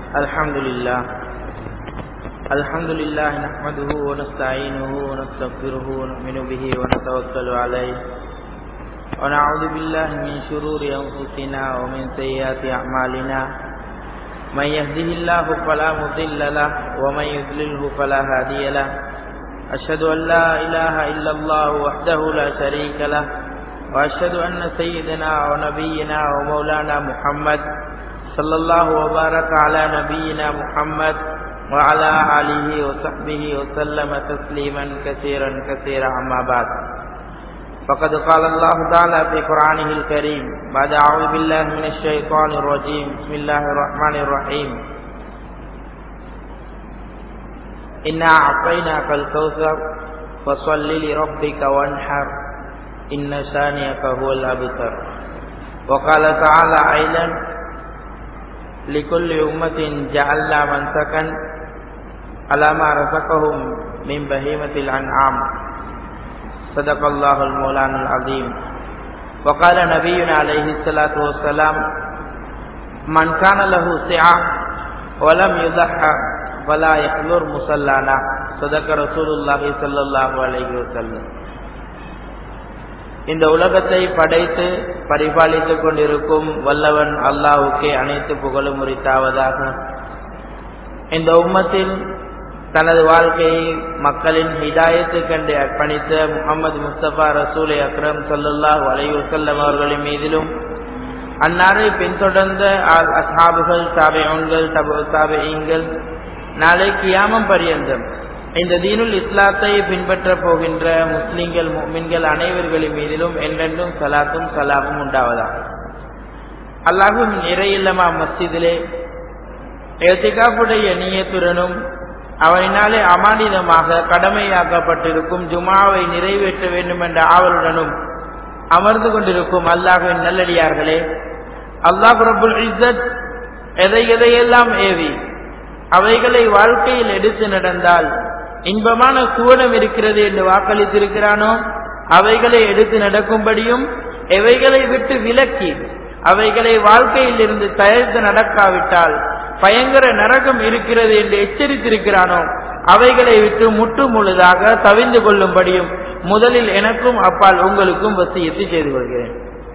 الحمد لله الحمد لله نحمده ونستعينه ونستغفره ونؤمن به ونتوكل عليه ونعوذ بالله من شرور أنفسنا ومن سيئات أعمالنا من يهده الله فلا مضل له ومن يضلله فلا هادي له أشهد أن لا إله إلا الله وحده لا شريك له وأشهد أن سيدنا ونبينا ومولانا محمد صلى الله وبارك على نبينا محمد وعلى آله وصحبه وسلم تسليما كثيرا كثيرا أما بعد فقد قال الله تعالى في قرآنه الكريم بعد أعوذ بالله من الشيطان الرجيم بسم الله الرحمن الرحيم إنا أعطيناك الكوثر فصل لربك وانحر إن شانئك هو الأبتر وقال تعالى أيضا لكل أمة جعلنا منسكا على ما رزقهم من بهيمة الأنعام صدق الله المولان العظيم وقال نبينا عليه الصلاة والسلام من كان له سعة ولم يضحى فلا يحضر مصلانا صدق رسول الله صلى الله عليه وسلم இந்த உலகத்தை படைத்து பரிபாலித்துக் கொண்டிருக்கும் வல்லவன் அல்லாவுக்கே அனைத்து புகழும் உரித்தாவதாக இந்த உம்மத்தில் தனது வாழ்க்கையை மக்களின் ஹிதாயத்து கண்டு அர்ப்பணித்த முகமது முஸ்தபா ரசூலை அக்ரம் சல்லுல்லாஹ் வலையுசல்லம் அவர்களின் மீதிலும் அந்நாளை பின்தொடர்ந்த அசாபுகள் தாபைகள் தபு தாபைங்கள் நாளை கியாமம் பரியந்தம் இந்த தீனுல் இஸ்லாத்தை பின்பற்ற போகின்ற முஸ்லிம்கள் மின்கள் அனைவர்களின் மீதிலும் என்றென்றும் சலாத்தும் சலாமும் உண்டாவதா அல்லாஹும் நிறையில்லமா மஸ்ஜிதிலே ஏத்திகாப்புடைய நீயத்துடனும் அவனினாலே அமானிதமாக கடமையாக்கப்பட்டிருக்கும் ஜுமாவை நிறைவேற்ற வேண்டும் என்ற ஆவலுடனும் அமர்ந்து கொண்டிருக்கும் அல்லாஹின் நல்லடியார்களே அல்லாஹ் ரபுல் இஸ்ஸத் எதை எதையெல்லாம் ஏவி அவைகளை வாழ்க்கையில் எடுத்து நடந்தால் இன்பமான சுவனம் இருக்கிறது என்று வாக்களித்திருக்கிறானோ அவைகளை எடுத்து நடக்கும்படியும் எவைகளை விட்டு விலக்கி அவைகளை வாழ்க்கையில் இருந்து தயாரித்து நடக்காவிட்டால் பயங்கர நரகம் இருக்கிறது என்று எச்சரித்திருக்கிறானோ அவைகளை விட்டு முற்று முழுதாக தவிந்து கொள்ளும்படியும் முதலில் எனக்கும் அப்பால் உங்களுக்கும் வசியத்தை செய்து கொள்கிறேன்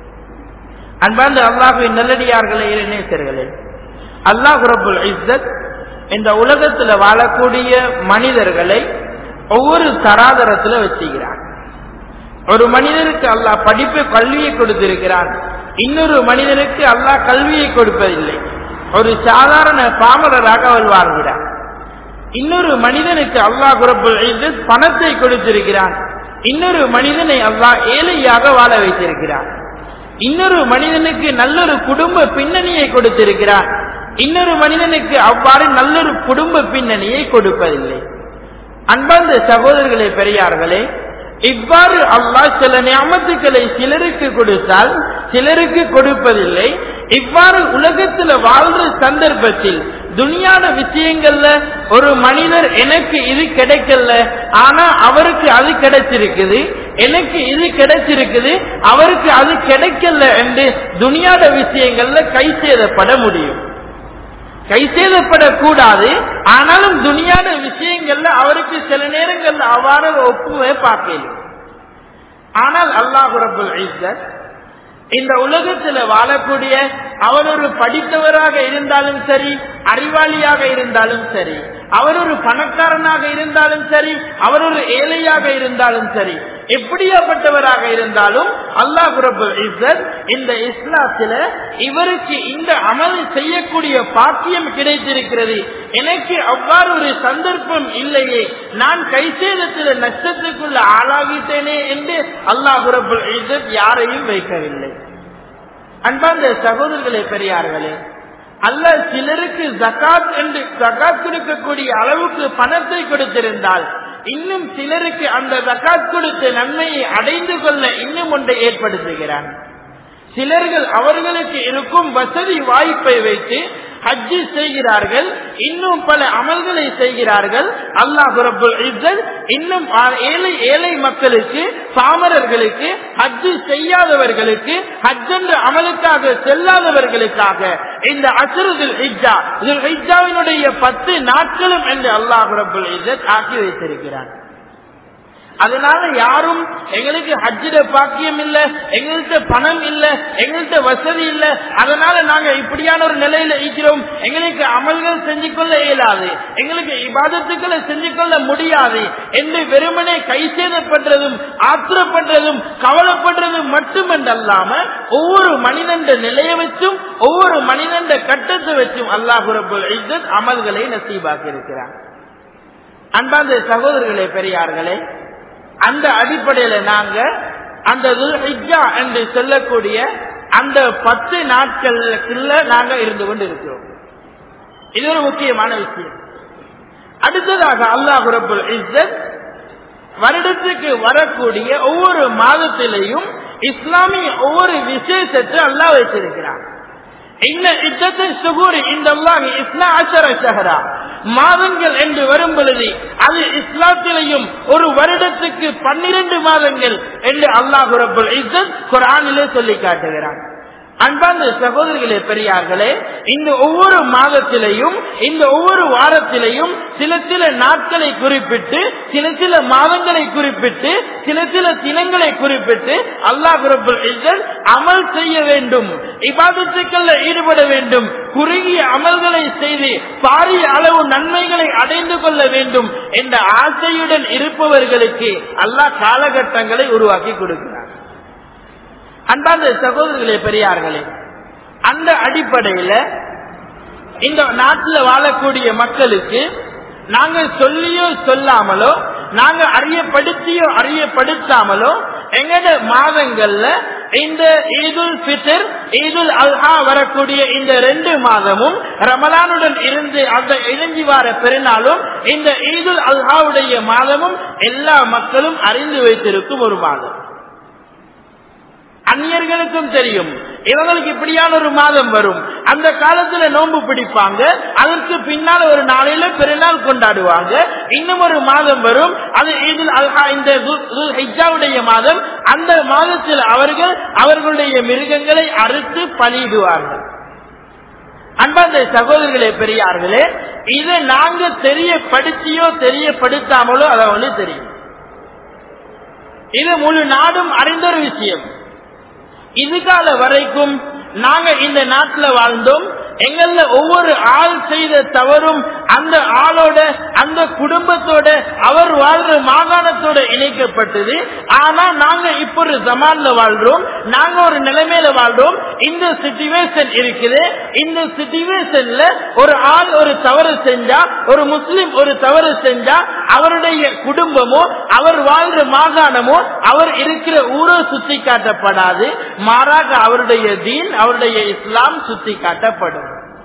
அன்பார்ந்த அல்லாஹுவின் நல்லடியார்களே இளைஞர்களே அல்லாஹ் ரபுல் இஸ்ஸத் இந்த உலகத்துல வாழக்கூடிய மனிதர்களை ஒவ்வொரு தராதரத்துல வச்சுக்கிறான் ஒரு மனிதனுக்கு அல்லாஹ் படிப்பு கல்வியை கொடுத்திருக்கிறான் இன்னொரு மனிதனுக்கு அல்லாஹ் கல்வியை கொடுப்பதில்லை ஒரு சாதாரண பாமரராக அவள் வாழ்கிறார் இன்னொரு மனிதனுக்கு அல்லாஹ் குரப்பு பணத்தை கொடுத்திருக்கிறான் இன்னொரு மனிதனை அல்லாஹ் ஏழையாக வாழ வைத்திருக்கிறான் இன்னொரு மனிதனுக்கு நல்லொரு குடும்ப பின்னணியை கொடுத்திருக்கிறான் இன்னொரு மனிதனுக்கு அவ்வாறு நல்லொரு குடும்ப பின்னணியை கொடுப்பதில்லை அன்பார்ந்த சகோதரர்களே பெரியார்களே இவ்வாறு அல்லாஹ் சில ஞாபகத்துக்களை சிலருக்கு கொடுத்தால் சிலருக்கு கொடுப்பதில்லை இவ்வாறு உலகத்துல வாழ்ற சந்தர்ப்பத்தில் துணியான விஷயங்கள்ல ஒரு மனிதர் எனக்கு இது கிடைக்கல ஆனா அவருக்கு அது கிடைச்சிருக்குது எனக்கு இது கிடைச்சிருக்குது அவருக்கு அது கிடைக்கல என்று துணியாத விஷயங்கள்ல கை சேதப்பட முடியும் கை சேதப்படக்கூடாது ஆனாலும் துணியான விஷயங்கள்ல அவருக்கு சில நேரங்கள்ல அவ்வாறு ஒப்புவே பார்க்கல ஆனால் அல்லாஹு ரபுல் இந்த உலகத்துல வாழக்கூடிய அவர் ஒரு படித்தவராக இருந்தாலும் சரி அறிவாளியாக இருந்தாலும் சரி அவர் ஒரு பணக்காரனாக இருந்தாலும் சரி அவர் ஒரு ஏழையாக இருந்தாலும் சரி எப்படியாப்பட்டவராக இருந்தாலும் அல்லாஹ் ரபுல் இஸ்ஸத் இந்த இஸ்லாத்தில இவருக்கு இந்த அமல் செய்யக்கூடிய பாக்கியம் கிடைத்திருக்கிறது எனக்கு அவ்வாறு ஒரு சந்தர்ப்பம் இல்லையே நான் கைசேதத்தில் நஷ்டத்துக்குள்ள ஆளாகிட்டேனே என்று அல்லாஹ் ரபுல் இஸ்ஸத் யாரையும் வைக்கவில்லை அன்பார்ந்த சகோதரர்களே பெரியார்களே அல்ல சிலருக்கு ஜகாத் என்று ஜகாத் கொடுக்கக்கூடிய அளவுக்கு பணத்தை கொடுத்திருந்தால் இன்னும் சிலருக்கு அந்த ஜகாத் கொடுத்த நன்மையை அடைந்து கொள்ள இன்னும் ஒன்றை ஏற்படுத்துகிறான் சிலர்கள் அவர்களுக்கு இருக்கும் வசதி வாய்ப்பை வைத்து ஹஜ்ஜி செய்கிறார்கள் இன்னும் பல அமல்களை செய்கிறார்கள் அல்லாஹ் ரபுல் இஸ்ஸத் இன்னும் ஏழை ஏழை மக்களுக்கு பாமரர்களுக்கு ஹஜ்ஜு செய்யாதவர்களுக்கு ஹஜ் என்ற அமலுக்காக செல்லாதவர்களுக்காக இந்த அசருதில் ஹிஜ்ஜா இதில் ஹிஜ்ஜாவினுடைய பத்து நாட்களும் என்று அல்லாஹ் ரபுல் இஸ்ஸத் ஆக்கி வைத்திருக்கிறார் அதனால யாரும் எங்களுக்கு ஹஜ்ஜிட பாக்கியம் இல்ல எங்கள்கிட்ட பணம் இல்ல எங்கள்கிட்ட வசதி இல்ல அதனால நாங்க இப்படியான ஒரு நிலையில இருக்கிறோம் எங்களுக்கு அமல்கள் செஞ்சு கொள்ள இயலாது எங்களுக்கு இபாதத்துக்களை செஞ்சு கொள்ள முடியாது என்று வெறுமனே கை சேதப்படுறதும் ஆத்திரப்படுறதும் கவலைப்படுறதும் மட்டுமன்றல்லாம ஒவ்வொரு மனிதன் நிலையை வச்சும் ஒவ்வொரு மனிதன் கட்டத்தை வச்சும் அல்லாஹு ரபுல் இஸ்ஸத் அமல்களை நசீபாக்கி இருக்கிறார் அன்பாந்த சகோதரர்களே பெரியார்களே அந்த அடிப்படையில நாங்க அந்த ஹிஜ்ஜா என்று சொல்லக்கூடிய அந்த பத்து நாட்களுக்குள்ள நாங்க இருந்து கொண்டு இருக்கிறோம் இது ஒரு முக்கியமான விஷயம் அடுத்ததாக அல்லாஹ் ரபுல் இஸ்ஸத் வருடத்துக்கு வரக்கூடிய ஒவ்வொரு மாதத்திலையும் இஸ்லாமிய ஒவ்வொரு விசேஷத்தை அல்லாஹ் வைத்திருக்கிறார் இன்ன இத்தத்தை சுகூரி இந்த அல்லாஹ் இஸ்லா அச்சர சஹரா மாதங்கள் என்று வரும் பொழுது அது இஸ்லாத்திலையும் ஒரு வருடத்துக்கு பன்னிரண்டு மாதங்கள் என்று அல்லாஹு ரபுல் இஸ்ஸத் குரானிலே சொல்லி காட்டுகிறான் அன்பார்ந்த சகோதரிகளே பெரியார்களே இந்த ஒவ்வொரு மாதத்திலையும் இந்த ஒவ்வொரு வாரத்திலையும் சில சில நாட்களை குறிப்பிட்டு சில சில மாதங்களை குறிப்பிட்டு சில சில தினங்களை குறிப்பிட்டு அல்லாஹ் ரபுல் இஸ்ஸத் அமல் செய்ய வேண்டும் இபாதத்துக்கள்ல ஈடுபட வேண்டும் குறுகிய அமல்களை செய்து பாரிய அளவு நன்மைகளை அடைந்து கொள்ள வேண்டும் என்ற ஆசையுடன் இருப்பவர்களுக்கு அல்லாஹ் காலகட்டங்களை உருவாக்கி கொடுக்கிறார் அன்பார்ந்த சகோதரர்களே பெரியார்களே அந்த அடிப்படையில இந்த நாட்டில் வாழக்கூடிய மக்களுக்கு நாங்க சொல்லியோ சொல்லாமலோ நாங்க அறியப்படுத்தியோ அறியப்படுத்தாமலோ எங்கட மாதங்கள்ல இந்த ஈதுல் பித்தர் ஈதுல் அல்ஹா வரக்கூடிய இந்த ரெண்டு மாதமும் ரமலானுடன் இருந்து அந்த இழஞ்சி வார பெருநாளும் இந்த ஈதுல் அல்ஹாவுடைய மாதமும் எல்லா மக்களும் அறிந்து வைத்திருக்கும் ஒரு மாதம் அந்நியர்களுக்கும் தெரியும் இவங்களுக்கு இப்படியான ஒரு மாதம் வரும் அந்த காலத்துல நோன்பு பிடிப்பாங்க அதற்கு பின்னால் ஒரு நாளையில பெருநாள் கொண்டாடுவாங்க இன்னும் ஒரு மாதம் வரும் அது இதில் இந்த ஹிஜாவுடைய மாதம் அந்த மாதத்தில் அவர்கள் அவர்களுடைய மிருகங்களை அறுத்து பலியிடுவார்கள் அன்பாந்த சகோதரர்களே பெரியார்களே இதை நாங்க தெரியப்படுத்தியோ தெரியப்படுத்தாமலோ அதை வந்து தெரியும் இது முழு நாடும் அறிந்த ஒரு விஷயம் இதுகால வரைக்கும் நாங்க இந்த நாட்டில் வாழ்ந்தோம் எங்கள ஒவ்வொரு ஆள் செய்த தவறும் அந்த ஆளோட அந்த குடும்பத்தோட அவர் வாழ்ற மாகாணத்தோட இணைக்கப்பட்டது ஆனா நாங்க இப்ப ஒரு ஜமான்ல வாழ்றோம் நாங்க ஒரு நிலைமையில வாழ்றோம் இந்த சிச்சுவேஷன் இருக்குது இந்த சிச்சுவேஷன்ல ஒரு ஆள் ஒரு தவறு செஞ்சா ஒரு முஸ்லிம் ஒரு தவறு செஞ்சா அவருடைய குடும்பமோ அவர் வாழ்ற மாகாணமோ அவர் இருக்கிற ஊரோ சுத்தி காட்டப்படாது மாறாக அவருடைய தீன் அவருடைய இஸ்லாம் சுத்தி காட்டப்படும்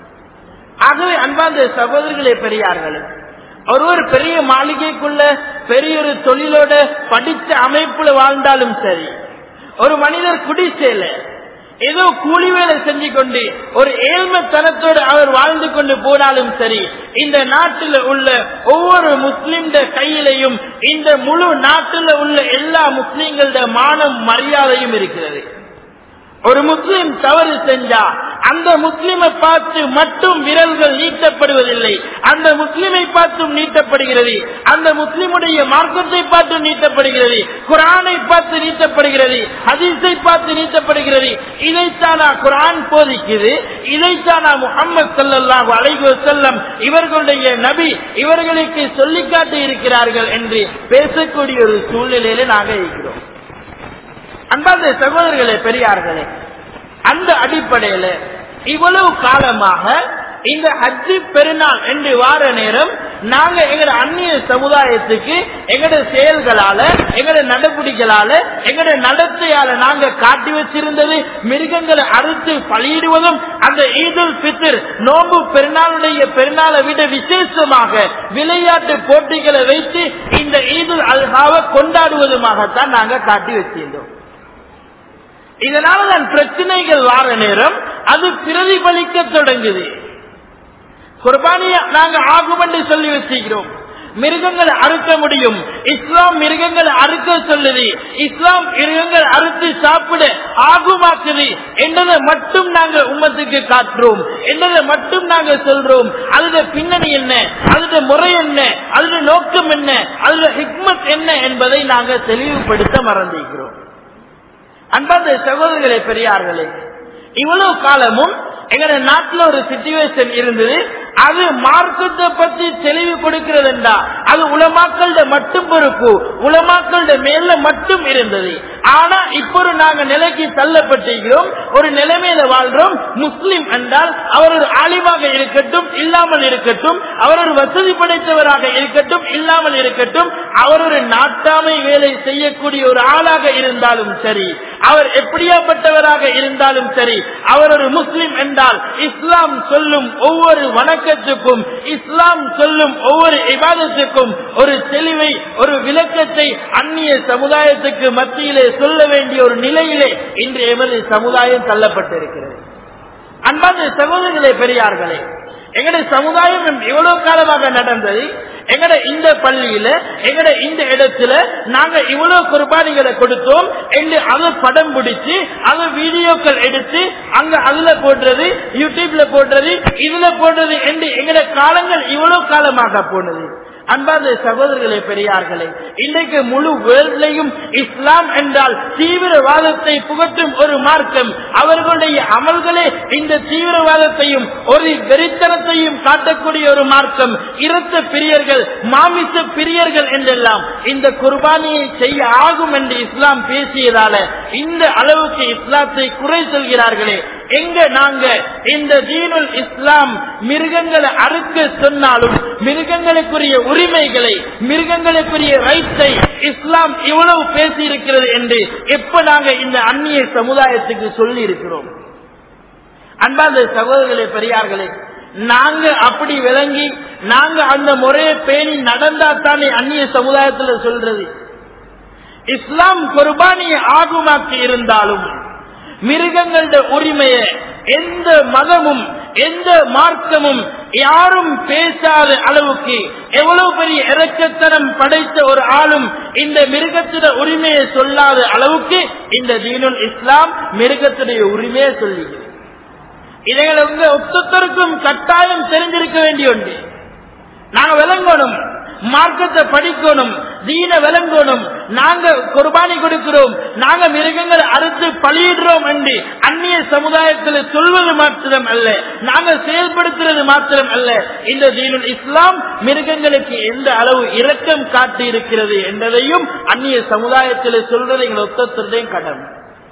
ஆகவே அன்பாந்த சகோதரர்களே பெரியார்களே ஒருவர் பெரிய மாளிகைக்குள்ள பெரிய ஒரு தொழிலோட படித்த அமைப்புல வாழ்ந்தாலும் சரி ஒரு மனிதர் குடிசேல ஏதோ கூலி வேலை செஞ்சு கொண்டு ஒரு ஏழ்மைத்தனத்தோடு அவர் வாழ்ந்து கொண்டு போனாலும் சரி இந்த நாட்டில் உள்ள ஒவ்வொரு முஸ்லிம் கையிலையும் இந்த முழு நாட்டில் உள்ள எல்லா முஸ்லிம்களோட மானம் மரியாதையும் இருக்கிறது ஒரு முஸ்லிம் தவறு செஞ்சா அந்த முஸ்லிமை பார்த்து மட்டும் விரல்கள் நீட்டப்படுவதில்லை அந்த முஸ்லிமை பார்த்தும் நீட்டப்படுகிறது அந்த முஸ்லிமுடைய மார்க்கத்தை பார்த்து நீட்டப்படுகிறது குரானை பார்த்து நீட்டப்படுகிறது ஹதீஸை பார்த்து நீட்டப்படுகிறது இதைத்தானா குரான் போதிக்குது இதைத்தானா முகமது சல்லாஹூ அலைகு செல்லம் இவர்களுடைய நபி இவர்களுக்கு சொல்லிக்காட்டி இருக்கிறார்கள் என்று பேசக்கூடிய ஒரு சூழ்நிலையில நாங்கள் இருக்கிறோம் அன்பார்ந்த சகோதரர்களே பெரியார்களே அந்த அடிப்படையில இவ்வளவு காலமாக இந்த ஹஜ்ஜி பெருநாள் என்று வார நேரம் நாங்க எங்கட அந்நிய சமுதாயத்துக்கு எங்கட செயல்களால எங்கட நடவடிக்கைகளால எங்கட நடத்தையால நாங்க காட்டி வச்சிருந்தது மிருகங்களை அறுத்து பலியிடுவதும் அந்த ஈதுல் பித்திர் நோம்பு பெருநாளுடைய பெருநாளை விட விசேஷமாக விளையாட்டு போட்டிகளை வைத்து இந்த ஈதுல் அல்ஹாவை கொண்டாடுவதுமாகத்தான் நாங்க காட்டி வச்சிருந்தோம் இதனால தான் பிரச்சனைகள் வார நேரம் அது பிரதிபலிக்க தொடங்குது குர்பானிய நாங்க ஆகும் என்று சொல்லி வச்சுக்கிறோம் மிருகங்களை அறுக்க முடியும் இஸ்லாம் மிருகங்களை அறுக்க சொல்லுது இஸ்லாம் மிருகங்கள் அறுத்து சாப்பிட ஆகுமாக்குது என்றதை மட்டும் நாங்க உம்மத்துக்கு காட்டுறோம் என்றதை மட்டும் நாங்க சொல்றோம் அதுல பின்னணி என்ன அதுல முறை என்ன அதுல நோக்கம் என்ன அதுல ஹிக்மத் என்ன என்பதை நாங்க தெளிவுபடுத்த மறந்திருக்கிறோம் அன்பார்ந்த சகோதரர்களே பெரியார்களே இவ்வளவு காலமும் எங்க நாட்டுல ஒரு சிச்சுவேஷன் இருந்தது அது மார்க்கத்தை பத்தி தெளிவு கொடுக்கிறதுண்டா அது உலமாக்கள மட்டும் பொறுப்பு உலமாக்கள மேல மட்டும் இருந்தது ஆனா இப்போ நாங்க நிலைக்கு தள்ளப்பட்டிருக்கிறோம் ஒரு நிலைமையில வாழ்றோம் முஸ்லிம் என்றால் அவர் ஒரு ஆலிமாக இருக்கட்டும் இல்லாமல் இருக்கட்டும் அவர் ஒரு வசதி படைத்தவராக இருக்கட்டும் இல்லாமல் இருக்கட்டும் அவர் ஒரு நாட்டாமை வேலை செய்யக்கூடிய ஒரு ஆளாக இருந்தாலும் சரி அவர் எப்படியாப்பட்டவராக இருந்தாலும் சரி அவர் ஒரு முஸ்லிம் என்றால் இஸ்லாம் சொல்லும் ஒவ்வொரு வணக்கத்துக்கும் இஸ்லாம் சொல்லும் ஒவ்வொரு இபாதத்துக்கும் ஒரு தெளிவை ஒரு விளக்கத்தை அந்நிய சமுதாயத்துக்கு மத்தியிலே சொல்ல வேண்டிய ஒரு நிலையிலே இன்று எமது சமுதாயம் தள்ளப்பட்டிருக்கிறது அன்பான சகோதரர்களே பெரியார்களே எங்கட சமுதாயம் எவ்வளவு காலமாக நடந்தது எங்கட இந்த பள்ளியில எங்கட இந்த இடத்துல நாங்க இவ்வளவு குர்பானிகளை கொடுத்தோம் என்று அதை படம் பிடிச்சு அதை வீடியோக்கள் எடுத்து அங்க அதுல போடுறது யூடியூப்ல போடுறது இதுல போடுறது என்று எங்கட காலங்கள் இவ்வளவு காலமாக போனது அன்பார்ந்த சகோதரர்களே பெரியார்களே இன்றைக்கு முழு வேர்லையும் இஸ்லாம் என்றால் தீவிரவாதத்தை புகட்டும் ஒரு மார்க்கம் அவர்களுடைய அமல்களே இந்த தீவிரவாதத்தையும் ஒரு வெறித்தனத்தையும் காட்டக்கூடிய ஒரு மார்க்கம் இரத்த பிரியர்கள் மாமிச பிரியர்கள் என்றெல்லாம் இந்த குர்பானியை செய்ய ஆகும் என்று இஸ்லாம் பேசியதால இந்த அளவுக்கு இஸ்லாத்தை குறை சொல்கிறார்களே எங்க நாங்க இந்த தீனுல் இஸ்லாம் மிருகங்களை அறுக்க சொன்னாலும் மிருகங்களுக்குரிய உரிமைகளை மிருகங்களுக்குரிய ரைட்ஸை இஸ்லாம் இவ்வளவு பேசி இருக்கிறது என்று எப்ப நாங்க இந்த அந்நிய சமுதாயத்துக்கு சொல்லி இருக்கிறோம் அன்பாந்த சகோதரர்களே பெரியார்களே நாங்க அப்படி விளங்கி நாங்க அந்த முறையை பேணி நடந்தா தானே அந்நிய சமுதாயத்துல சொல்றது இஸ்லாம் குர்பானியை ஆகுமாக்கி இருந்தாலும் மிருகங்களோட உரிமையை எந்த மதமும் எந்த மார்க்கமும் யாரும் பேசாத அளவுக்கு எவ்வளவு பெரிய இறக்கத்தனம் படைத்த ஒரு ஆளும் இந்த மிருகத்திட உரிமையை சொல்லாத அளவுக்கு இந்த தீனுல் இஸ்லாம் மிருகத்துடைய உரிமையை சொல்லுகிறது இதைகளை உங்க ஒத்தொத்தருக்கும் கட்டாயம் தெரிஞ்சிருக்க வேண்டிய ஒன்று நாங்க விளங்கணும் மார்க்கத்தை படிக்கணும் தீன விளங்கணும் நாங்க குர்பானி கொடுக்கிறோம் நாங்க மிருகங்களை அறுத்து பலியிடுறோம் என்று அந்நிய சமுதாயத்தில் சொல்வது மாத்திரம் அல்ல நாங்க செயல்படுத்துறது மாத்திரம் அல்ல இந்த தீனுல் இஸ்லாம் மிருகங்களுக்கு எந்த அளவு இரக்கம் காட்டி இருக்கிறது என்பதையும் அந்நிய சமுதாயத்தில் சொல்றது எங்கள் ஒத்தத்திற்தையும் கடமை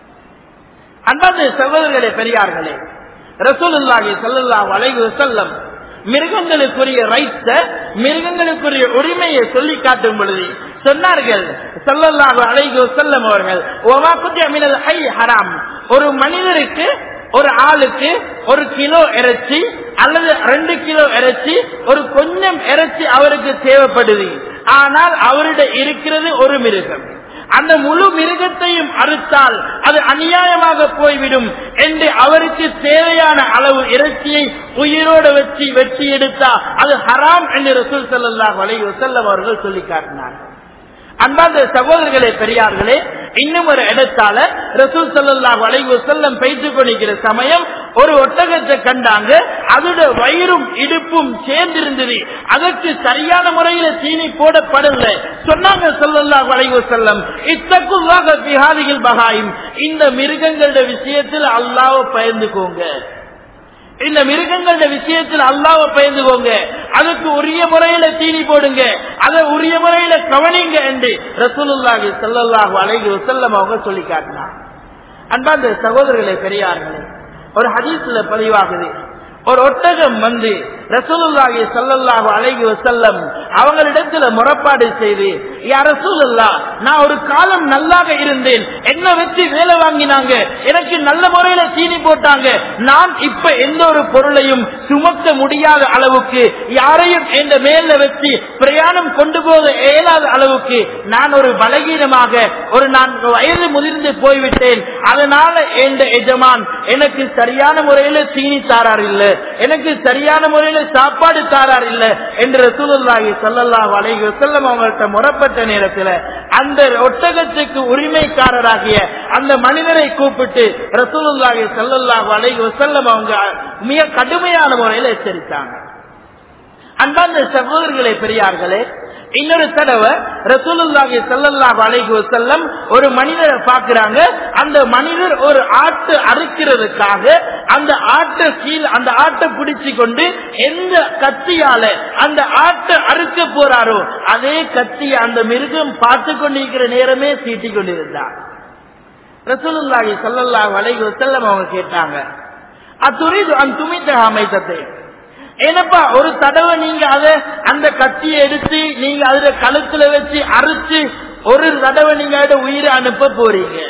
அன்பான சகோதரர்களே பெரியார்களே ரசூலுல்லாஹி ஸல்லல்லாஹு அலைஹி வஸல்லம் மிருகங்களுக்குரிய ரைட்ஸ மிருகங்களுக்குரிய உரிமையை சொல்லி காட்டும் பொழுது சொன்னார்கள் ஸல்லல்லாஹு அலைஹி வஸல்லம் அவர்கள் வமா குத்திய மினல் ஹை ஹராம் ஒரு மனிதருக்கு ஒரு ஆளுக்கு ஒரு கிலோ இறைச்சி அல்லது ரெண்டு கிலோ இறைச்சி ஒரு கொஞ்சம் இறைச்சி அவருக்கு தேவைப்படுது ஆனால் அவருடைய இருக்கிறது ஒரு மிருகம் அந்த முழு மிருகத்தையும் அறுத்தால் அது அநியாயமாக போய்விடும் என்று அவருக்கு தேவையான அளவு இறைச்சியை உயிரோடு வச்சு வெட்டி எடுத்தா அது ஹராம் என்று ரசூல் சல்லாஹ் அலை வசல்லம் அவர்கள் சொல்லி காட்டினார்கள் அன்பார்ந்த சகோதரர்களே பெரியார்களே இன்னும் ஒரு இடத்தால ரசூல் சல்லாஹ் அலை வசல்லம் பயிற்று கொண்டிருக்கிற சமயம் ஒரு ஒட்டகத்தை கண்டாங்க அதோட வயிறும் இடுப்பும் சேர்ந்திருந்தது அதற்கு சரியான முறையில தீனி போடப்படல சொன்னாங்க சொல்லல்லாஹு அலைஹி வஸல்லம் இத்தக்குல்லாஹ பிஹாதிகள் பகாயும் இந்த மிருகங்களோட விஷயத்தில் அல்லாஹ்வை பயந்துக்கோங்க இந்த மிருகங்களோட விஷயத்தில் அல்லாவை பயந்துக்கோங்க அதுக்கு உரிய முறையில தீனி போடுங்க அதை உரிய முறையில கவனிங்க என்று ரசூலுல்லாஹி ஸல்லல்லாஹு அலைஹி வஸல்லம் அவங்க சொல்லி காட்டினார் அன்பார்ந்த சகோதரர்களே பெரியார்களே ஒரு ஹதீஸ்ல பதிவாகுது ஒரு ஒட்டகம் வந்து ரசூலுல்லாஹி ஸல்லல்லாஹு அலைஹி வஸல்லம் அவங்களிடத்துல முறப்பாடு செய்து யார சூழல்லா நான் ஒரு காலம் நல்லாக இருந்தேன் என்ன வச்சு வேலை வாங்கினாங்க எனக்கு நல்ல முறையில சீனி போட்டாங்க நான் இப்ப எந்த ஒரு பொருளையும் சுமக்க முடியாத அளவுக்கு யாரையும் எந்த மேல வச்சு பிரயாணம் கொண்டு போக இயலாத அளவுக்கு நான் ஒரு பலகீனமாக ஒரு நான் வயது முதிர்ந்து போய்விட்டேன் அதனால எந்த எஜமான் எனக்கு சரியான முறையில சீனி தாரார் இல்ல எனக்கு சரியான முறையில சாப்பாடு தாரார் இல்ல என்று ரசூலுல்லாஹி ஸல்லல்லாஹு அலைஹி வஸல்லம் அவங்கள்ட்ட முறப்பட்ட நேரத்தில் அந்த ஒட்டகத்துக்கு உரிமைக்காரராகிய அந்த மனிதரை கூப்பிட்டு ரசூலுல்லாஹி ஸல்லல்லாஹு அலைஹி வஸல்லம் அவங்க மிக கடுமையான முறையில் எச்சரித்தாங்க அன்பார்ந்த சகோதரர்களே பெரியார்களே இன்னொரு தடவை ரசூலுல்லாஹி ஸல்லல்லாஹு அலைஹி வஸல்லம் ஒரு மனிதரை பார்க்கறாங்க அந்த மனிதர் ஒரு ஆட்டு அறுக்கிறதுக்காக அந்த ஆட்டை கீழ் அந்த ஆட்டை பிடிச்சு கொண்டு எந்த கத்தியால அந்த ஆட்டை அறுக்க போறாரோ அதே கத்தியை அந்த மிருகம் பார்த்து கொண்டிருக்கிற நேரமே சீட்டி கொண்டிருந்தார் ரசூலுல்லாஹி ஸல்லல்லாஹு அலைஹி வஸல்லம் அவங்க கேட்டாங்க அத்துரிது அன் துமித்த அமைத்தத்தை ஏனப்பா ஒரு தடவை நீங்க அத அந்த கத்தியை எடுத்து நீங்க அதுல கழுத்துல வச்சு அறுத்து ஒரு தடவை நீங்க அத உயிரை அனுப்ப போறீங்க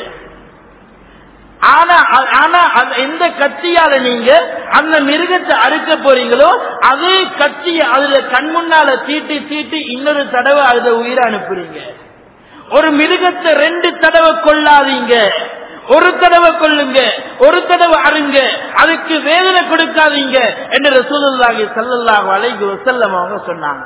ஆனா ஆனா எந்த கத்தியால நீங்க அந்த மிருகத்தை அறுக்க போறீங்களோ அதே கத்தியை அதுல கண் முன்னால தீட்டி தீட்டி இன்னொரு தடவை அதுல உயிரை அனுப்புறீங்க ஒரு மிருகத்தை ரெண்டு தடவை கொள்ளாதீங்க ஒரு தடவை கொள்ளுங்க ஒரு தடவை அருங்க அதுக்கு வேதனை கொடுக்காதீங்க என்று ரசூலுல்லாஹி ஸல்லல்லாஹு அலைஹி வஸல்லம் அவங்க சொன்னாங்க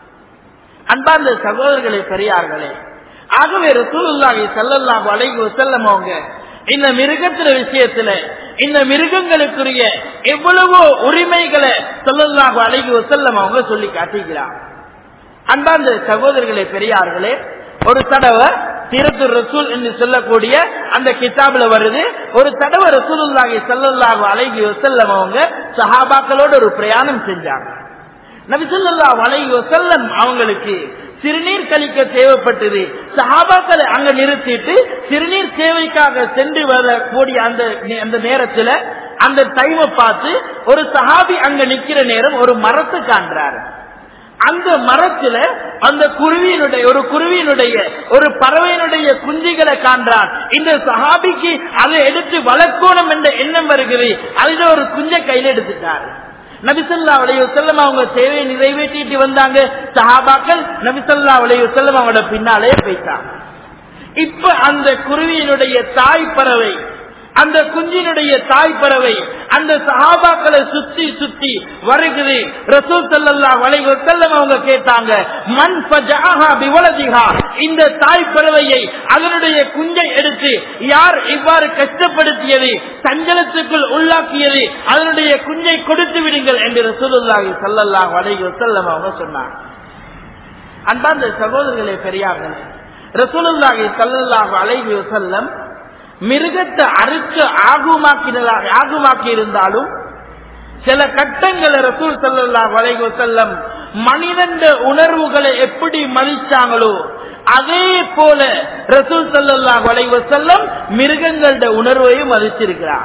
அன்பார்ந்த சகோதரர்களே பெரியார்களே ஆகவே ரசூலுல்லாஹி ஸல்லல்லாஹு அலைஹி வஸல்லம் அவங்க இந்த மிருகத்தின விஷயத்துல இந்த மிருகங்களுக்குரிய எவ்வளவோ உரிமைகளை ஸல்லல்லாஹு அலைஹி வஸல்லம் அவங்க சொல்லி காட்டுகிறார் அன்பார்ந்த சகோதரர்களே பெரியார்களே ஒரு தடவை சீரத்து ரசூல் என்று சொல்லக்கூடிய அந்த கிதாபில் வருது ஒரு தடவை ரசூலுல்லாஹி ஸல்லல்லாஹு அலைஹி வஸல்லம் அவங்க சஹாபாக்களோட ஒரு பிரயாணம் செஞ்சாங்க நபி ஸல்லல்லாஹு அலைஹி வஸல்லம் அவங்களுக்கு சிறுநீர் கழிக்க தேவைப்பட்டது சஹாபாக்களை அங்க நிறுத்திட்டு சிறுநீர் சேவைக்காக சென்று வரக்கூடிய அந்த அந்த நேரத்துல அந்த டைமை பார்த்து ஒரு சஹாபி அங்க நிக்கிற நேரம் ஒரு மரத்தை காண்றாரு அந்த மரத்துல அந்த குருவியினுடைய ஒரு குருவியினுடைய ஒரு பறவையினுடைய குஞ்சுகளை காண்றான் இந்த சஹாபிக்கு அதை எடுத்து வளர்க்கணும் என்ற எண்ணம் வருகிறது அதுல ஒரு குஞ்சை கையில எடுத்துட்டாரு நபிசல்லா உடைய செல்லம் அவங்க சேவையை நிறைவேற்றிட்டு வந்தாங்க சஹாபாக்கள் நபிசல்லா உடைய செல்லம் அவங்களோட பின்னாலே போயிட்டாங்க இப்ப அந்த குருவியினுடைய தாய் பறவை அந்த குஞ்சினுடைய தாய் பறவை அந்த சஹாபாக்களை சுத்தி சுத்தி வருகிறது ரசூல் சல்லல்லாஹு அலைஹி வஸல்லம் அவங்க கேட்டாங்க மன் ஃபஜஅஹா பிவலதிஹா இந்த தாய் பறவையை அதனுடைய குஞ்சை எடுத்து யார் இவ்வாறு கஷ்டப்படுத்தியது சஞ்சலத்துக்குள் உள்ளாக்கியது அதனுடைய குஞ்சை கொடுத்து விடுங்கள் என்று ரசூலுல்லாஹி ஸல்லல்லாஹு அலைஹி வஸல்லம் அவங்க சொன்னாங்க அன்பார்ந்த சகோதரர்களே பெரியார்களே ரசூலுல்லாஹி ஸல்லல்லாஹு அலைஹி வஸல்லம் மிருகத்தை அறுக்க ஆகுமாக்கினதாக ஆகுமாக்கி இருந்தாலும் சில கட்டங்களை ரசூல் சல்லா வளைகு செல்லம் மனிதன் உணர்வுகளை எப்படி மதிச்சாங்களோ அதே போல ரசூல் சல்லா வளைவு செல்லம் மிருகங்களோட உணர்வையும் மதிச்சிருக்கிறார்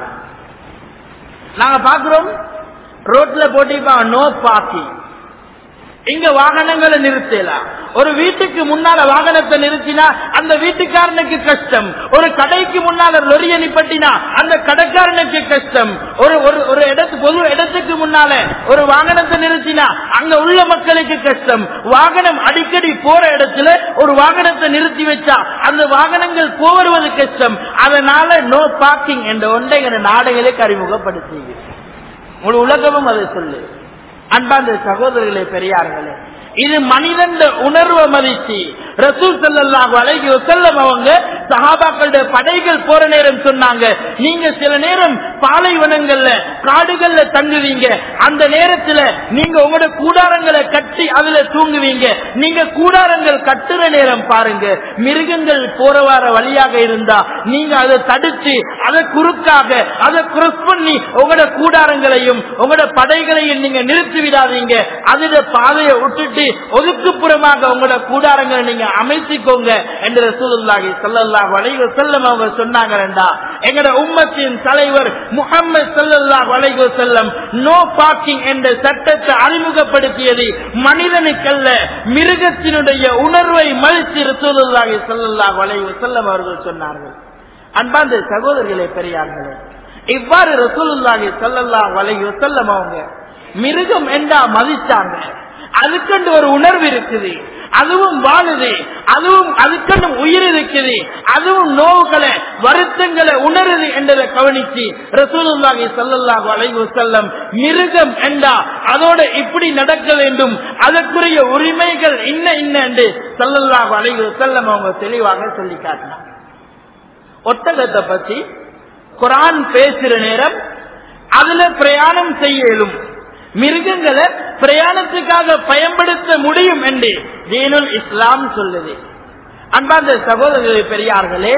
நாங்க பாக்குறோம் ரோட்ல போட்டிருப்பாங்க நோ பார்க்கிங் இங்க வாகனங்களை நிறுத்தலாம் ஒரு வீட்டுக்கு முன்னால வாகனத்தை நிறுத்தினா அந்த வீட்டுக்காரனுக்கு கஷ்டம் ஒரு கடைக்கு முன்னால லொரிய நிப்பட்டினா அந்த கடைக்காரனுக்கு கஷ்டம் ஒரு ஒரு ஒரு இடத்து பொது இடத்துக்கு முன்னால ஒரு வாகனத்தை நிறுத்தினா அங்க உள்ள மக்களுக்கு கஷ்டம் வாகனம் அடிக்கடி போற இடத்துல ஒரு வாகனத்தை நிறுத்தி வச்சா அந்த வாகனங்கள் போவருவது கஷ்டம் அதனால நோ பார்க்கிங் என்ற ஒன்றை நாடுகளுக்கு அறிமுகப்படுத்தி ஒரு உலகமும் அதை சொல்லு அன்பாந்த சகோதரர்களே பெரியார்களே இது மனிதன் உணர்வை மதிச்சு ரசூல் செல்லல்லாஹு அலைஹி வஸல்லம் அவங்க சஹாபாக்களுடைய படைகள் போற நேரம் சொன்னாங்க நீங்க சில நேரம் பாலைவனங்கள்ல காடுகள்ல தங்குவீங்க அந்த நேரத்துல நீங்க உங்களோட கூடாரங்களை கட்டி அதுல தூங்குவீங்க நீங்க கூடாரங்கள் கட்டுற நேரம் பாருங்க மிருகங்கள் போற வர வழியாக இருந்தா நீங்க அதை தடுத்து அதை குறுக்காக அதை கிராஸ் பண்ணி உங்களோட கூடாரங்களையும் உங்களோட படைகளையும் நீங்க நிறுத்தி விடாதீங்க அதுல பாதையை விட்டுட்டு ஒதுக்குப்புறமாக உங்களோட கூடாரங்களை நீங்க அமைத்துக்கோங்க என்று ரசூலுல்லாஹி ஸல்லல்லாஹு ஸல்லல்லாஹு அலைஹி வஸல்லம் அவங்க சொன்னாங்கடா எங்கட உம்மத்தின் தலைவர் முஹம்மது ஸல்லல்லாஹு அலைஹி வஸல்லம் நோ பார்க்கிங் என்ற சட்டத்தை அறிமுகப்படுத்தியது மனிதனுக்கல்ல மிருகத்தினுடைய உணர்வை மதித்து ரசூலுல்லாஹி ஸல்லல்லாஹு அலைஹி வஸல்லம் அவர்கள் சொன்னார்கள் அன்பார்ந்த சகோதரர்களே பெரியார்களே இவ்வாறு ரசூலுல்லாஹி ஸல்லல்லாஹு அலைஹி வஸல்லம் அவங்க மிருகம் என்றா மதிச்சாங்க அதுக்கண்டு ஒரு உணர்வு இருக்குது அதுவும் வாழுது அதுவும் அதுக்கண்டு உயிர் இருக்குது அதுவும் நோவுகளை வருத்தங்களை உணருது என்றதை கவனிச்சு ரசூலுல்லாஹி ஸல்லல்லாஹு அலைஹி வஸல்லம் மிருகம் என்றா அதோட இப்படி நடக்க வேண்டும் அதற்குரிய உரிமைகள் இன்ன இன்ன என்று ஸல்லல்லாஹு அலைஹி வஸல்லம் அவங்க தெளிவாக சொல்லி காட்டினாங்க ஒட்டகத்தை பத்தி குரான் பேசுற நேரம் அதுல பிரயாணம் செய்யலும் மிருகங்களை பிரயாணத்துக்காக பயன்படுத்த முடியும் என்று தீனுல் இஸ்லாம் சொல்லுது அன்பார்ந்த சகோதரர்களே பெரியார்களே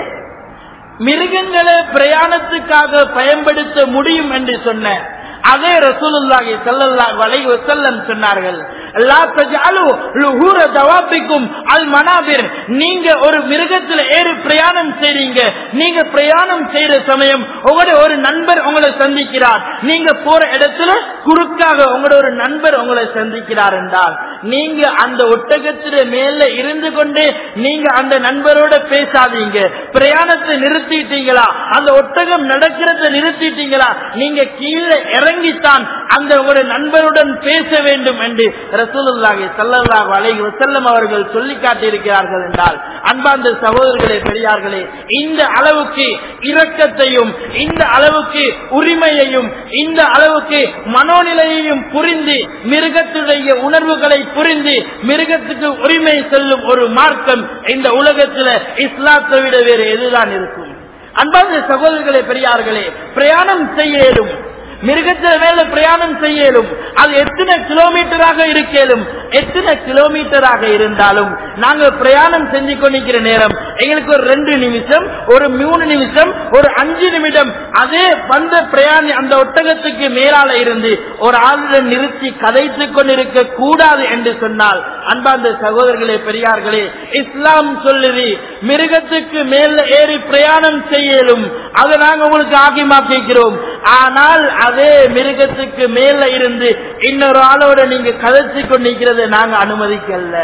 மிருகங்களை பிரயாணத்துக்காக பயன்படுத்த முடியும் என்று சொன்ன அதே ரசூலுல்லாஹி ஸல்லல்லாஹு அலைஹி வஸல்லம் சொன்னார்கள் லா தஜஅலு லுஹூர தவாபிக்கும் அல் மனாபிர் நீங்க ஒரு மிருகத்துல ஏறி பிரயாணம் செய்றீங்க நீங்க பிரயாணம் செய்யற சமயம் உங்களுடைய ஒரு நண்பர் உங்களை சந்திக்கிறார் நீங்க போற இடத்துல குறுக்காக உங்களோட ஒரு நண்பர் உங்களை சந்திக்கிறார் என்றால் நீங்க அந்த ஒட்டகத்தில மேல இருந்து கொண்டு நீங்க அந்த நண்பரோட பேசாதீங்க பிரயாணத்தை நிறுத்திட்டீங்களா அந்த ஒட்டகம் நடக்கிறத நிறுத்திட்டீங்களா நீங்க கீழே இறங்கித்தான் அந்த உங்களுடைய நண்பருடன் பேச வேண்டும் என்று ரசூலுல்லாஹி ஸல்லல்லாஹு அலைஹி வஸல்லம் அவர்கள் சொல்லி காட்டியிருக்கிறார்கள் என்றால் அன்பார்ந்த சகோதரர்களே பெரியார்களே இந்த அளவுக்கு இரக்கத்தையும் இந்த அளவுக்கு உரிமையையும் இந்த அளவுக்கு மனோநிலையையும் புரிந்து மிருகத்துடைய உணர்வுகளை புரிந்து மிருகத்துக்கு உரிமை செல்லும் ஒரு மார்க்கம் இந்த உலகத்தில் இஸ்லாத்தை விட வேறு எதுதான் இருக்கும் அன்பார்ந்த சகோதரர்களே பெரியார்களே பிரயாணம் செய்ய இயலும் மிருகத்தில மேல பிரயாணம் செய்யலும் அது எத்தனை கிலோமீட்டராக இருக்கலும் எத்தனை கிலோமீட்டராக இருந்தாலும் நாங்க பிரயாணம் செஞ்சு கொண்டிருக்கிற நேரம் எங்களுக்கு ஒரு ரெண்டு நிமிஷம் ஒரு மூணு நிமிஷம் ஒரு அஞ்சு நிமிடம் அதே வந்த பிரயாணி அந்த ஒட்டகத்துக்கு மேலால இருந்து ஒரு ஆளுடன் நிறுத்தி கதைத்துக் கொண்டிருக்க கூடாது என்று சொன்னால் அன்பார்ந்த சகோதரர்களே பெரியார்களே இஸ்லாம் சொல்லுது மிருகத்துக்கு மேல ஏறி பிரயாணம் செய்யலும் அதை நாங்க உங்களுக்கு ஆகிமாக்கிறோம் ஆனால் அதே மிருகத்துக்கு மேல இருந்து இன்னொரு ஆளோட நீங்க கதைச்சு கொண்டிருக்கிறத நாங்க அனுமதிக்கல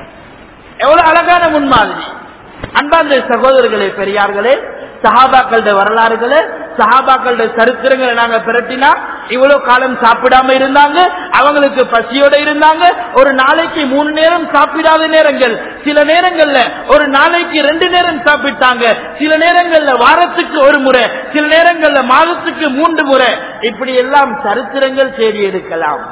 எவ்வளவு அழகான முன்மாதிரி அன்பார்ந்த சகோதரர்களே பெரியார்களே சஹாபாக்களோட வரலாறுகளை சஹாபாக்களோட சரித்திரங்களை நாங்க பிரட்டினா இவ்வளவு காலம் சாப்பிடாம இருந்தாங்க அவங்களுக்கு பசியோட இருந்தாங்க ஒரு நாளைக்கு மூணு நேரம் சாப்பிடாத நேரங்கள் சில நேரங்கள்ல ஒரு நாளைக்கு ரெண்டு நேரம் சாப்பிட்டாங்க சில நேரங்கள்ல வாரத்துக்கு ஒரு முறை சில நேரங்கள்ல மாதத்துக்கு மூன்று முறை இப்படி எல்லாம் சரித்திரங்கள் தேடி எடுக்கலாம்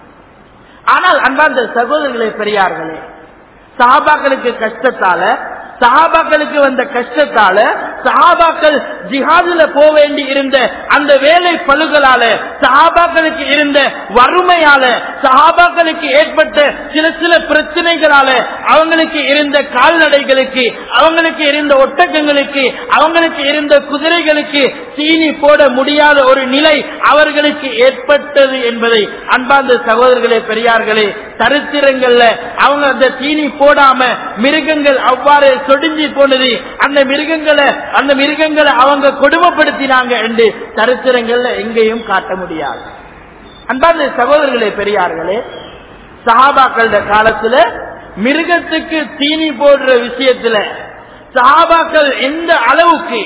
ஆனால் அன்பார்ந்த சகோதரர்களே பெரியார்களே சஹாபாக்களுக்கு கஷ்டத்தால சஹாபாக்களுக்கு வந்த கஷ்டத்தால சஹாபாக்கள் ஜிஹாதுல போக வேண்டி இருந்த அந்த வேலை பழுகளால சஹாபாக்களுக்கு இருந்த வறுமையால சஹாபாக்களுக்கு ஏற்பட்ட சில சில பிரச்சனைகளால அவங்களுக்கு இருந்த கால்நடைகளுக்கு அவங்களுக்கு இருந்த ஒட்டகங்களுக்கு அவங்களுக்கு இருந்த குதிரைகளுக்கு தீனி போட முடியாத ஒரு நிலை அவர்களுக்கு ஏற்பட்டது என்பதை அன்பார்ந்த சகோதரர்களே பெரியார்களே சரித்திரங்கள்ல அவங்க அந்த தீனி போடாம மிருகங்கள் அவ்வாறு சொடிஞ்சி போனது அந்த மிருகங்களை அந்த மிருகங்களை அவங்க கொடுமைப்படுத்தினாங்க என்று சரித்திரங்கள்ல எங்கேயும் காட்ட முடியாது அன்பார்ந்த சகோதரர்களே பெரியார்களே சஹாபாக்கள காலத்துல மிருகத்துக்கு தீனி போடுற விஷயத்துல சஹாபாக்கள் எந்த அளவுக்கு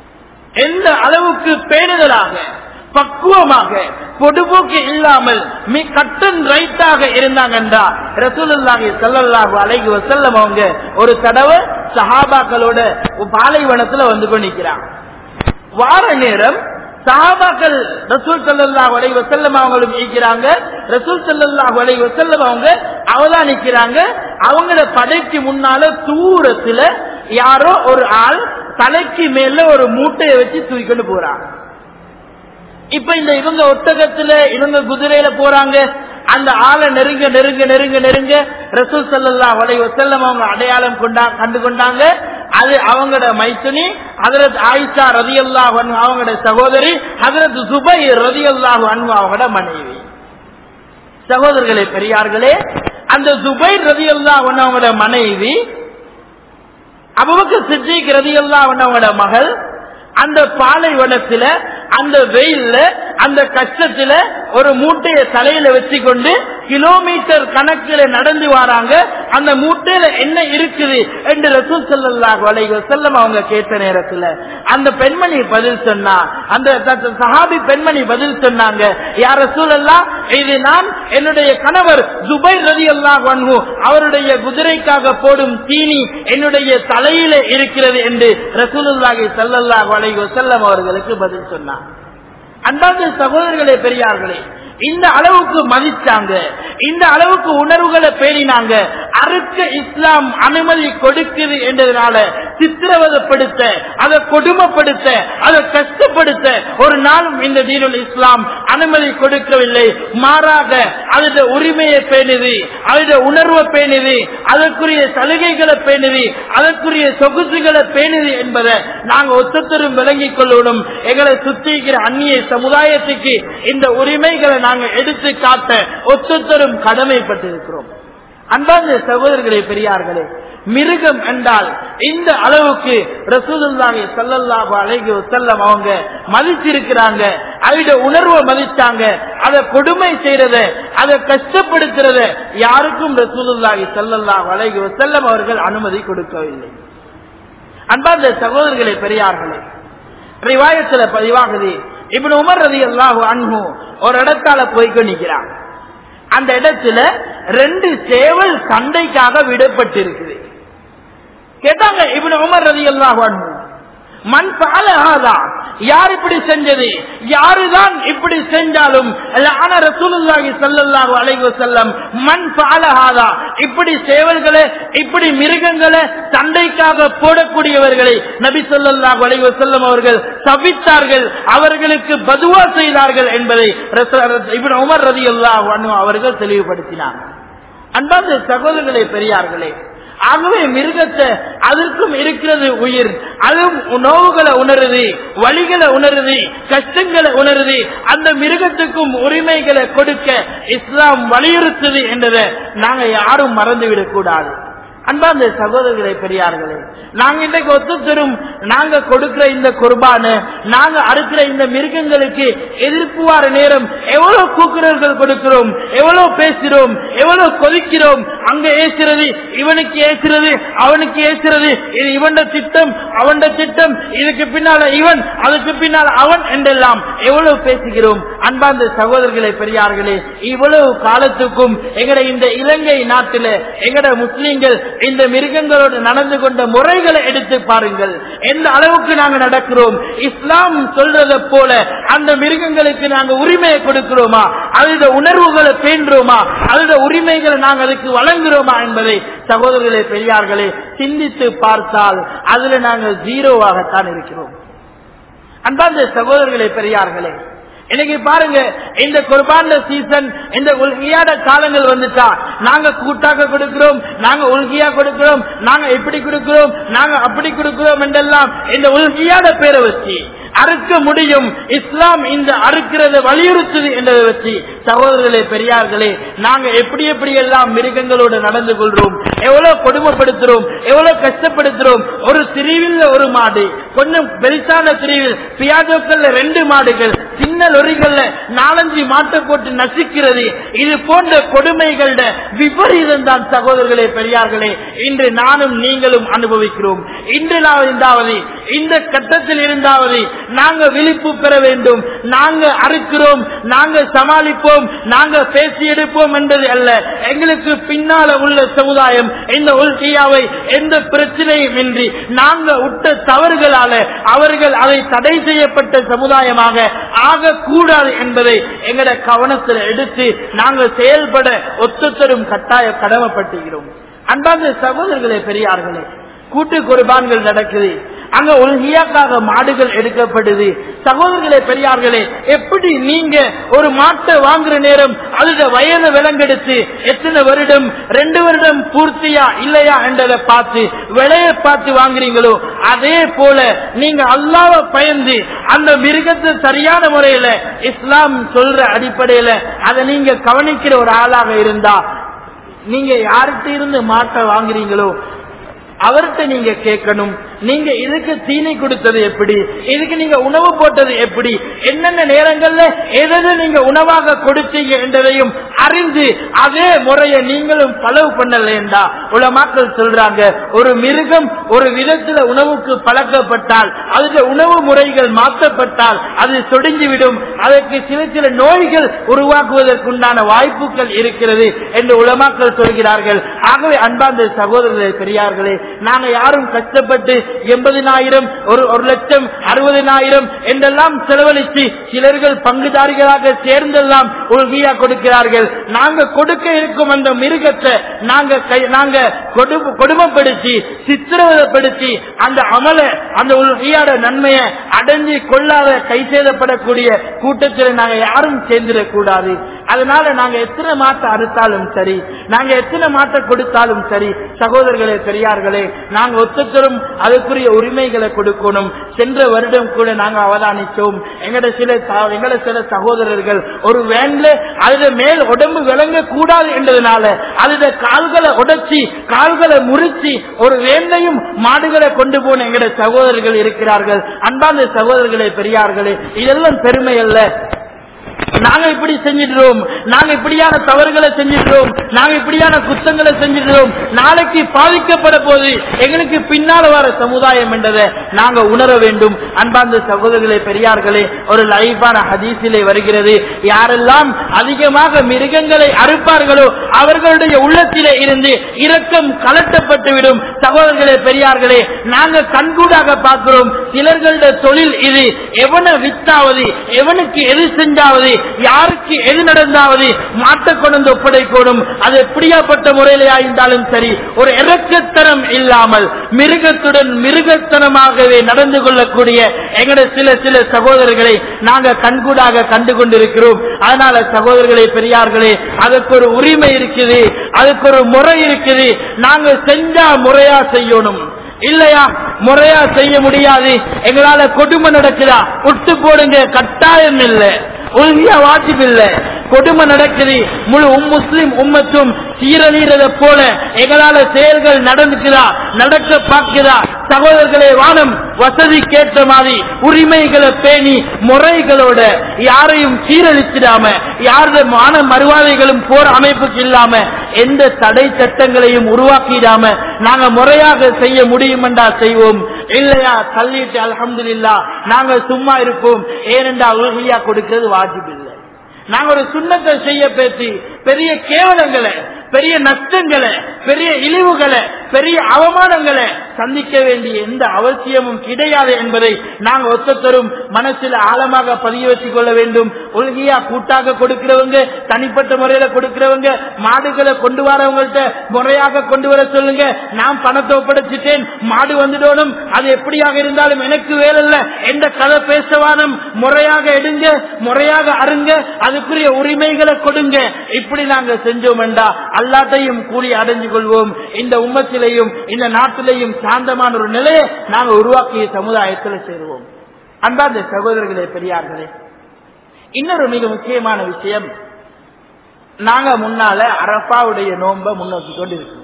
எந்த அளவுக்கு பேணுதலாக பக்குவமாக பொடுபோக்கு இல்லாமல் மி கட்டன் ரைட்டாக இருந்தாங்கன்றா ரசூலுல்லாஹி ஸல்லல்லாஹு அலைஹி வஸல்லம் அவங்க ஒரு தடவை சஹாபாக்களோட பாலைவனத்துல வந்து கொண்டிருக்கிறாங்க வார நேரம் சஹாபாக்கள் ரசூல் ஸல்லல்லாஹு அலைஹி வஸல்லம் அவங்களும் இருக்கிறாங்க ரசூல் ஸல்லல்லாஹு அலைஹி வஸல்லம் அவங்க அவதானிக்கிறாங்க அவங்கள படைக்கு முன்னால தூரத்துல யாரோ ஒரு ஆள் தலைக்கு மேல ஒரு மூட்டையை வச்சு தூக்கிட்டு போறாங்க இப்ப இந்த இவங்க ஒட்டகத்துல இவங்க குதிரையில போறாங்க அந்த ஆளை நெருங்க நெருங்க நெருங்க நெருங்க ரசூல் சல்லா வலை வசல்லம் அவங்க அடையாளம் கொண்டா கண்டு கொண்டாங்க அது அவங்களோட மைத்துனி ஹதரத் ஆயிஷா ரதி அல்லாஹ் அவங்களோட சகோதரி ஹதரத் சுபை ரதி அல்லாஹ் அவங்களோட மனைவி சகோதரர்களே பெரியார்களே அந்த சுபை ரதி அல்லாஹ் அவங்களோட மனைவி அபுபக்க சித்திக் ரதியல்லாஹு அவனோட மகள் அந்த பாலைவனத்துல அந்த வெயில்ல அந்த கஷ்டத்துல ஒரு மூட்டைய தலையில வச்சு கொண்டு கிலோமீட்டர் கணக்கில் நடந்து வராங்க அந்த மூட்டையில என்ன இருக்குது என்று ரசூல் ஸல்லல்லாஹு அலைஹி வஸல்லம் அவங்க கேட்ட நேரத்துல அந்த பெண்மணி பதில் சொன்னா அந்த த- சஹாபி பெண்மணி பதில் சொன்னாங்க யார் ரசூலல்லா இது நான் என்னுடைய கணவர் ஜுபைர் ரலியல்லாஹு அன்ஹு அவருடைய குதிரைக்காக போடும் தீனி என்னுடைய தலையில இருக்கிறது என்று ரசூலுல்லாஹி ஸல்லல்லாஹு அலைஹி வஸல்லம் அவர்களுக்கு பதில் சொன்னார் அன்பார்ந்த சகோதரர்களே பெரியார்களே இந்த அளவுக்கு மதிச்சாங்க இந்த அளவுக்கு உணர்வுகளை பேணினாங்க அறுக்க இஸ்லாம் அனுமதி கொடுக்குது என்றதுனால சித்திரவதப்படுத்த அதை கொடுமைப்படுத்த அதை கஷ்டப்படுத்த ஒரு நாளும் இந்த தீனுல் இஸ்லாம் அனுமதி கொடுக்கவில்லை மாறாக அதோட உரிமையை பேணுது அதோட உணர்வை பேணுது அதற்குரிய சலுகைகளை பேணுது அதற்குரிய சொகுசுகளை பேணுது என்பதை நாங்க ஒத்தத்தரும் விளங்கிக் கொள்ளணும் எங்களை சுத்திக்கிற அந்நிய சமுதாயத்துக்கு இந்த உரிமைகளை நாங்க எடுத்து காட்ட ஒத்தத்தரும் கடமைப்பட்டிருக்கிறோம் அன்பார்ந்த சகோதரர்களே பெரியார்களே மிருகம் என்றால் இந்த அளவுக்கு ரசூலுல்லாஹி ஸல்லல்லாஹு அலைஹி வஸல்லம் அவங்க மதிச்சிருக்கிறாங்க அவட உணர்வை மதிச்சாங்க அதை கொடுமை செய்யறத அதை கஷ்டப்படுத்துறத யாருக்கும் ரசூலுல்லாஹி ஸல்லல்லாஹு அலைஹி வஸல்லம் அவர்கள் அனுமதி கொடுக்கவில்லை அன்பார்ந்த சகோதரர்களே பெரியார்களே ரிவாயத்துல பதிவாகுது இப்னு உமர் ரலியல்லாஹு அன்ஹு ஒரு இடத்தால போய் நிக்கிறான் அந்த இடத்துல ரெண்டு சேவல் சண்டைக்காக விடப்பட்டிருக்குது கேட்டாங்க இப்னு உமர் ரலியல்லாஹு அன்ஹு மண் பாலஹாதா யார் இப்படி செஞ்சது யாருதான் இப்படி செஞ்சாலும் ஆனா ரசூலுல்லாஹி ஸல்லல்லாஹு அலைஹி வஸல்லம் மண் பாலஹாதா இப்படி சேவல்களை இப்படி மிருகங்களை சண்டைக்காக போடக்கூடியவர்களை நபி ஸல்லல்லாஹு அலைஹி வஸல்லம் அவர்கள் சபித்தார்கள் அவர்களுக்கு பதுவா செய்தார்கள் என்பதை ரசூ- இப்னு உமர் ரலியல்லாஹு அன்ஹு அவர்கள் தெளிவுபடுத்தினார் அன்பார்ந்த சகோதரர்களே பெரியார்களே ஆகவே மிருகத்தை அதற்கும் இருக்கிறது உயிர் அதுவும் நோவுகளை உணருது வழிகளை உணருது கஷ்டங்களை உணருது அந்த மிருகத்துக்கும் உரிமைகளை கொடுக்க இஸ்லாம் வலியுறுத்துது என்றதை நாங்க யாரும் மறந்துவிடக் கூடாது அன்பார்ந்த சகோதரர்களே பெரியார்களே நாங்க இன்றைக்கு ஒத்துத்தரும் நாங்க கொடுக்கிற இந்த குர்பான நாங்க அறுக்கிற இந்த மிருகங்களுக்கு எதிர்ப்பு வார நேரம் எவ்வளவு கூக்குரல்கள் கொடுக்கிறோம் எவ்வளவு பேசுறோம் எவ்வளவு கொதிக்கிறோம் அங்க ஏசுறது இவனுக்கு ஏசுறது அவனுக்கு ஏசுறது இது இவன் திட்டம் அவன் திட்டம் இதுக்கு பின்னால இவன் அதுக்கு பின்னால் அவன் என்றெல்லாம் எவ்வளவு பேசுகிறோம் அன்பார்ந்த சகோதரர்களே பெரியார்களே இவ்வளவு காலத்துக்கும் எங்கட இந்த இலங்கை நாட்டில எங்கட முஸ்லிம்கள் இந்த மிருகங்களோடு நடந்து கொண்ட முறைகளை எடுத்து பாருங்கள் எந்த அளவுக்கு நாங்க நடக்கிறோம் இஸ்லாம் சொல்றதை போல அந்த மிருகங்களுக்கு நாங்க உரிமையை கொடுக்கிறோமா அதோட உணர்வுகளை பேண்டுறோமா அதோட உரிமைகளை நாங்க அதுக்கு வழங்குறோமா என்பதை சகோதரர்களே பெரியார்களே சிந்தித்து பார்த்தால் அதுல நாங்கள் ஜீரோவாகத்தான் இருக்கிறோம் அன்பார்ந்த சகோதரர்களே பெரியார்களே இன்னைக்கு பாருங்க இந்த குர்பான சீசன் இந்த உல்கியாட காலங்கள் வந்துட்டா நாங்க கூட்டாக கொடுக்கிறோம் நாங்க உல்கியா கொடுக்கிறோம் நாங்க இப்படி கொடுக்கிறோம் நாங்க அப்படி கொடுக்கிறோம் என்றெல்லாம் இந்த உல்கியாட பேரை வச்சு அறுக்க முடியும் இஸ்லாம் இந்த அறுக்கிறத வலியுறுத்துது என்றதை வச்சு சகோதரர்களே பெரியார்களே நாங்க எப்படி எப்படி எல்லாம் மிருகங்களோடு நடந்து கொள்றோம் எவ்வளவு கொடுமைப்படுத்துறோம் எவ்வளவு கஷ்டப்படுத்துறோம் ஒரு திரிவில் ஒரு மாடு கொஞ்சம் பெருசான திரிவில் பியாஜோக்கள்ல ரெண்டு மாடுகள் சின்ன லொரிகள்ல நாலஞ்சு மாட்டை போட்டு நசுக்கிறது இது போன்ற கொடுமைகள விபரீதம் தான் சகோதரர்களே பெரியார்களே இன்று நானும் நீங்களும் அனுபவிக்கிறோம் இன்று நான் இருந்தாவது இந்த கட்டத்தில் இருந்தாவது நாங்க விழிப்பு பெற வேண்டும் நாங்க அறுக்கிறோம் நாங்க சமாளிப்போம் நாங்க பேசி எடுப்போம் என்பது அல்ல எங்களுக்கு பின்னால உள்ள சமுதாயம் இந்த உள்கியாவை எந்த பிரச்சனையும் இன்றி நாங்க விட்ட தவறுகளால அவர்கள் அதை தடை செய்யப்பட்ட சமுதாயமாக ஆகக்கூடாது என்பதை எங்கட கவனத்தில் எடுத்து நாங்கள் செயல்பட ஒத்துத்தரும் கட்டாய கடமைப்பட்டுகிறோம் அன்பார்ந்த சகோதரர்களே பெரியார்களே கூட்டு குர்பான்கள் நடக்குது அங்க உலகியாக்காக மாடுகள் எடுக்கப்படுது சகோதரர்களே பெரியார்களே எப்படி நீங்க ஒரு மாட்டை வாங்குற நேரம் அதோட வயதை விலங்கெடுத்து எத்தனை வருடம் ரெண்டு வருடம் பூர்த்தியா இல்லையா என்றதை பார்த்து விலையை பார்த்து வாங்குறீங்களோ அதே போல நீங்க அல்லாவ பயந்து அந்த மிருகத்தை சரியான முறையில இஸ்லாம் சொல்ற அடிப்படையில அதை நீங்க கவனிக்கிற ஒரு ஆளாக இருந்தா நீங்க யார்கிட்ட இருந்து மாட்டை வாங்குறீங்களோ அவர்கிட்ட நீங்க கேட்கணும் நீங்க இதுக்கு தீனி கொடுத்தது எப்படி இதுக்கு நீங்க உணவு போட்டது எப்படி என்னென்ன நேரங்கள்ல எது நீங்க உணவாக கொடுத்தீங்க என்றதையும் அறிந்து அதே முறையை நீங்களும் பலவு பண்ணலேண்டா உலமாக்கள் சொல்றாங்க ஒரு மிருகம் ஒரு விதத்துல உணவுக்கு பழக்கப்பட்டால் அதுல உணவு முறைகள் மாற்றப்பட்டால் அது சொடிஞ்சுவிடும் அதற்கு சில சில நோய்கள் உருவாக்குவதற்குண்டான வாய்ப்புகள் இருக்கிறது என்று உலமாக்கள் சொல்கிறார்கள் ஆகவே அன்பார்ந்த சகோதரர்களே பெரியார்களே நாங்க யாரும் கஷ்டப்பட்டு எண்பதினாயிரம் ஒரு ஒரு லட்சம் அறுபதினாயிரம் என்றெல்லாம் செலவழித்து சிலர்கள் பங்குதாரிகளாக சேர்ந்தெல்லாம் உள்கியா கொடுக்கிறார்கள் நாங்க கொடுக்க இருக்கும் அந்த மிருகத்தை நாங்க கை- நாங்க கொடு- கொடுமைப்படுத்தி சித்திரவதைப்படுத்தி அந்த அமல அந்த உள்கியாட நன்மையை அடைஞ்சு கொள்ளாத கை செய்தப்படக்கூடிய கூட்டத்தில் நாங்க யாரும் சேர்ந்திடக்கூடாது அதனால நாங்க எத்தனை மாட்ட அறுத்தாலும் சரி நாங்க எத்தனை மாட்ட கொடுத்தாலும் சரி சகோதரர்களே பெரியார்களே நாங்க ஒத்தத்தரும் அதுக்குரிய உரிமைகளை கொடுக்கணும் சென்ற வருடம் கூட நாங்க அவதானிச்சோம் எங்கட சில ச- எங்கட சில சகோதரர்கள் ஒரு வேன்ல அதுல மேல் உடம்பு விளங்க கூடாது என்றதுனால அதுல கால்களை உடைச்சி கால்களை முறிச்சு ஒரு வேன்லையும் மாடுகளை கொண்டு போன எங்கட சகோதரர்கள் இருக்கிறார்கள் அன்பார்ந்த சகோதரர்களே பெரியார்களே இதெல்லாம் பெருமை அல்ல நாங்க இப்படி செஞ்சிடுறோம் நாங்க இப்படியான தவறுகளை செஞ்சிடுறோம் நாங்க இப்படியான குத்தங்களை செஞ்சிடுறோம் நாளைக்கு பாதிக்கப்பட போது எங்களுக்கு பின்னால வர சமுதாயம் என்றதை நாங்க உணர வேண்டும் அன்பார்ந்த சகோதரர்களே பெரியார்களே ஒரு லைஃபான ஹதீஸிலே வருகிறது யாரெல்லாம் அதிகமாக மிருகங்களை அறுப்பார்களோ அவர்களுடைய உள்ளத்திலே இருந்து இரக்கம் கலட்டப்பட்டுவிடும் சகோதரர்களே பெரியார்களே நாங்க கண்கூடாக பார்க்கிறோம் சிலர்களுடைய தொழில் இது எவனை வித்தாவது எவனுக்கு எது செஞ்சாவது யாருக்கு எது நடந்தாவது மாட்ட கொண்டு ஒப்படைக்கணும் அது எப்படியாப்பட்ட முறையிலே இருந்தாலும் சரி ஒரு இறக்கத்தனம் இல்லாமல் மிருகத்துடன் மிருகத்தனமாகவே நடந்து கொள்ளக்கூடிய எங்கட சில சில சகோதரர்களை நாங்க கண்கூடாக கண்டு கொண்டிருக்கிறோம் அதனால சகோதரர்களே பெரியார்களே அதுக்கு ஒரு உரிமை இருக்குது அதுக்கு ஒரு முறை இருக்குது நாங்க செஞ்சா முறையா செய்யணும் இல்லையா முறையா செய்ய முடியாது எங்களால கொடுமை நடக்குதா விட்டு போடுங்க கட்டாயம் இல்லை உறுதியா வாஜிப் இல்ல கொடுமை நடக்குது முழு உம் முஸ்லிம் உம்மத்தும் சீரழிறத போல எங்களால செயல்கள் நடந்துக்குதா நடக்க பார்க்குதா சகோதரர்களே வானம் வசதி கேட்ட மாதிரி உரிமைகளை பேணி முறைகளோட யாரையும் சீரழிச்சிடாம யாருடைய மான மறுவாதைகளும் போர் அமைப்புக்கு இல்லாம எந்த தடை சட்டங்களையும் உருவாக்கிடாம நாங்க முறையாக செய்ய முடியும் என்றா செய்வோம் இல்லையா தள்ளிட்டு அல்ஹம்துலில்லா நாங்க சும்மா இருப்போம் ஏனென்றா உலகியா கொடுக்கிறது வாஜிப் இல்லை நாங்க ஒரு சுண்ணத்தை செய்ய பேசி பெரிய கேவலங்களை பெரிய நஷ்டங்களை பெரிய இழிவுகளை பெரிய அவமானங்களை சந்திக்க வேண்டிய எந்த அவசியமும் கிடையாது என்பதை நாங்கள் ஒத்தத்தரும் மனசில் ஆழமாக பதிய வச்சுக் கொள்ள வேண்டும் உலகியா கூட்டாக கொடுக்கிறவங்க தனிப்பட்ட முறையில கொடுக்கிறவங்க மாடுகளை கொண்டு வரவங்கள்ட்ட முறையாக கொண்டு வர சொல்லுங்க நான் பணத்தை ஒப்படைச்சிட்டேன் மாடு வந்துடணும் அது எப்படியாக இருந்தாலும் எனக்கு வேலைல்ல எந்த கதை பேசவானும் முறையாக எடுங்க முறையாக அருங்க அதுக்குரிய உரிமைகளை கொடுங்க இப்படி நாங்க செஞ்சோம் என்றா அல்லாட்டையும் கூலி அடைஞ்சு கொள்வோம் இந்த உம்மத்திலையும் இந்த நாட்டிலையும் சாந்தமான ஒரு நிலையை நாங்க உருவாக்கிய சமுதாயத்தில் சேருவோம் அன்பார்ந்த சகோதரர்களே பெரியார்களே இன்னொரு மிக முக்கியமான விஷயம் நாங்க முன்னால அரப்பாவுடைய நோன்பை முன்னோக்கி கொண்டு இருக்கோம்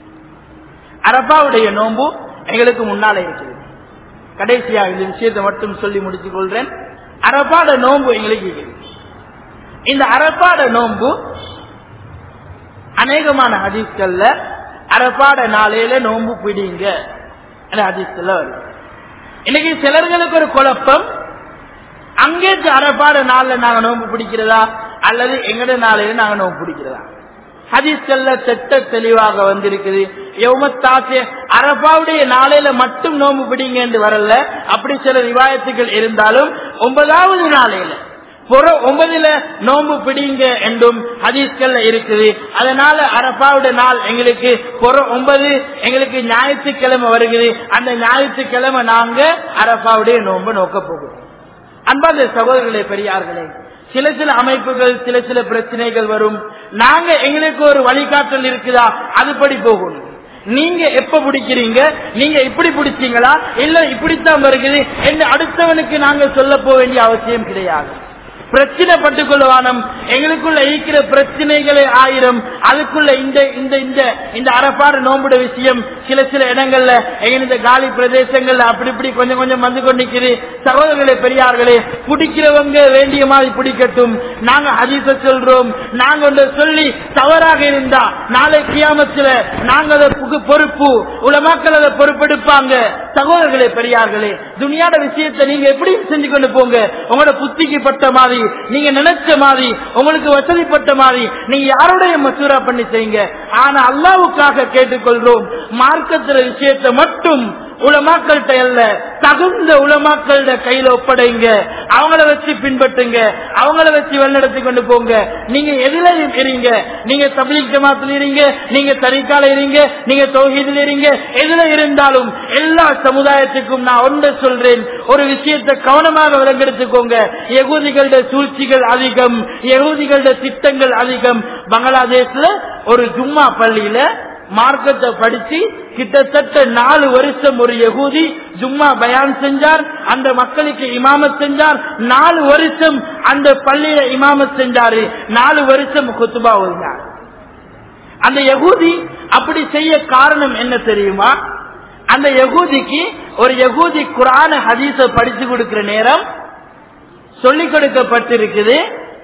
அரப்பாவுடைய நோன்பு எங்களுக்கு முன்னால இருக்குது கடைசியா இந்த விஷயத்தை மட்டும் சொல்லி முடித்துக் கொள்றேன் அரப்பாட நோன்பு எங்களுக்கு இருக்குது இந்த அரப்பாட நோன்பு அநேகமான ஹதீஸ்கள்ல அரப்பாட நாளையில நோன்பு பிடிங்க ஹதீஸ்கள்ல வருது இன்னைக்கு சிலர்களுக்கு ஒரு குழப்பம் அங்கே அரப்பாட நாள்ல நாங்க நோன்பு பிடிக்கிறதா அல்லது எங்கட நாளையில நாங்க நோன்பு பிடிக்கிறதா ஹதீஸ்கள்ல திட்ட தெளிவாக வந்திருக்குது எவமத்தாசே அரபாவுடைய நாளையில மட்டும் நோன்பு பிடிங்க என்று வரல அப்படி சில ரிவாயத்துகள் இருந்தாலும் ஒன்பதாவது நாளையில புற ஒன்பதுல நோன்பு பிடிங்க என்றும் ஹதீஸ்கள்ல இருக்குது அதனால அரபாவுடைய நாள் எங்களுக்கு புற ஒன்பது எங்களுக்கு ஞாயிற்றுக்கிழமை வருகிறது அந்த ஞாயிற்றுக்கிழமை நாங்க அரபாவுடைய நோன்பு நோக்க போகிறோம் அன்பார்ந்த சகோதரர்களே பெரியார்களே சில சில அமைப்புகள் சில சில பிரச்சனைகள் வரும் நாங்க எங்களுக்கு ஒரு வழிகாட்டல் இருக்குதா அதுபடி போகணும் நீங்க எப்ப பிடிக்கிறீங்க நீங்க இப்படி பிடிச்சீங்களா இல்ல இப்படித்தான் வருகிறது என்று அடுத்தவனுக்கு நாங்க சொல்ல போக வேண்டிய அவசியம் கிடையாது பிரச்சனை பட்டுக் கொள்வானம் எங்களுக்குள்ள இருக்கிற பிரச்சனைகளே ஆயிரம் அதுக்குள்ள இந்த இந்த இந்த இந்த அரப்பாடு நோம்புட விஷயம் சில சில இடங்கள்ல எங்க இந்த காலி பிரதேசங்கள்ல அப்படி இப்படி கொஞ்சம் கொஞ்சம் வந்து கொண்டிருக்குது சகோதரர்களே பெரியார்களே பிடிக்கிறவங்க வேண்டிய மாதிரி பிடிக்கட்டும் நாங்க ஹதீஸ சொல்றோம் நாங்க ஒன்றை சொல்லி தவறாக இருந்தா நாளை கியாமத்துல நாங்க அதை புகு- பொறுப்பு உலமாக்கள் அதை பொறுப்பெடுப்பாங்க சகோதரர்களே பெரியார்களே துனியாட விஷயத்தை நீங்க எப்படி செஞ்சு கொண்டு போங்க உங்களோட புத்திக்கு பட்ட மாதிரி நீங்க நினைச்ச மாதிரி உங்களுக்கு வசதிப்பட்ட மாதிரி நீங்க யாருடைய மசூரா பண்ணி செய்யுங்க ஆனா அல்லாவுக்காக கேட்டுக்கொள்றோம் மார்க்கத்துல விஷயத்தை மட்டும் உலமாக்கள்கிட்ட அல்ல தகுந்த உலமாக்கள்ட கையில ஒப்படைங்க அவங்கள வச்சு பின்பற்றுங்க அவங்கள வச்சு வழிநடத்தி கொண்டு போங்க நீங்க எதுல இருங்க நீங்க தபிலிக் ஜமாத்துல இருங்க நீங்க தரிக்கால இருங்க நீங்க தௌஹீதில் இருங்க எதுல இருந்தாலும் எல்லா சமுதாயத்துக்கும் நான் ஒன்று சொல்றேன் ஒரு விஷயத்தை கவனமாக விளங்கெடுத்துக்கோங்க யகூதிகளோட சூழ்ச்சிகள் அதிகம் யகூதிகளோட திட்டங்கள் அதிகம் பங்களாதேஷ்ல ஒரு ஜும்மா பள்ளியில மார்க்கத்தை படிச்சு கிட்டத்தட்ட நாலு வருஷம் ஒரு யகூதி ஜும்மா பயான் செஞ்சார் அந்த மக்களுக்கு இமாமத் செஞ்சார் நாலு வருஷம் அந்த பள்ளியில இமாமத் செஞ்சாரு நாலு வருஷம் குத்துபா ஓதினார் அந்த யகூதி அப்படி செய்ய காரணம் என்ன தெரியுமா அந்த யகூதிக்கு ஒரு யகூதி குரான ஹதீஸ படிச்சு கொடுக்கிற நேரம் சொல்லிக் கொடுக்கப்பட்டிருக்குது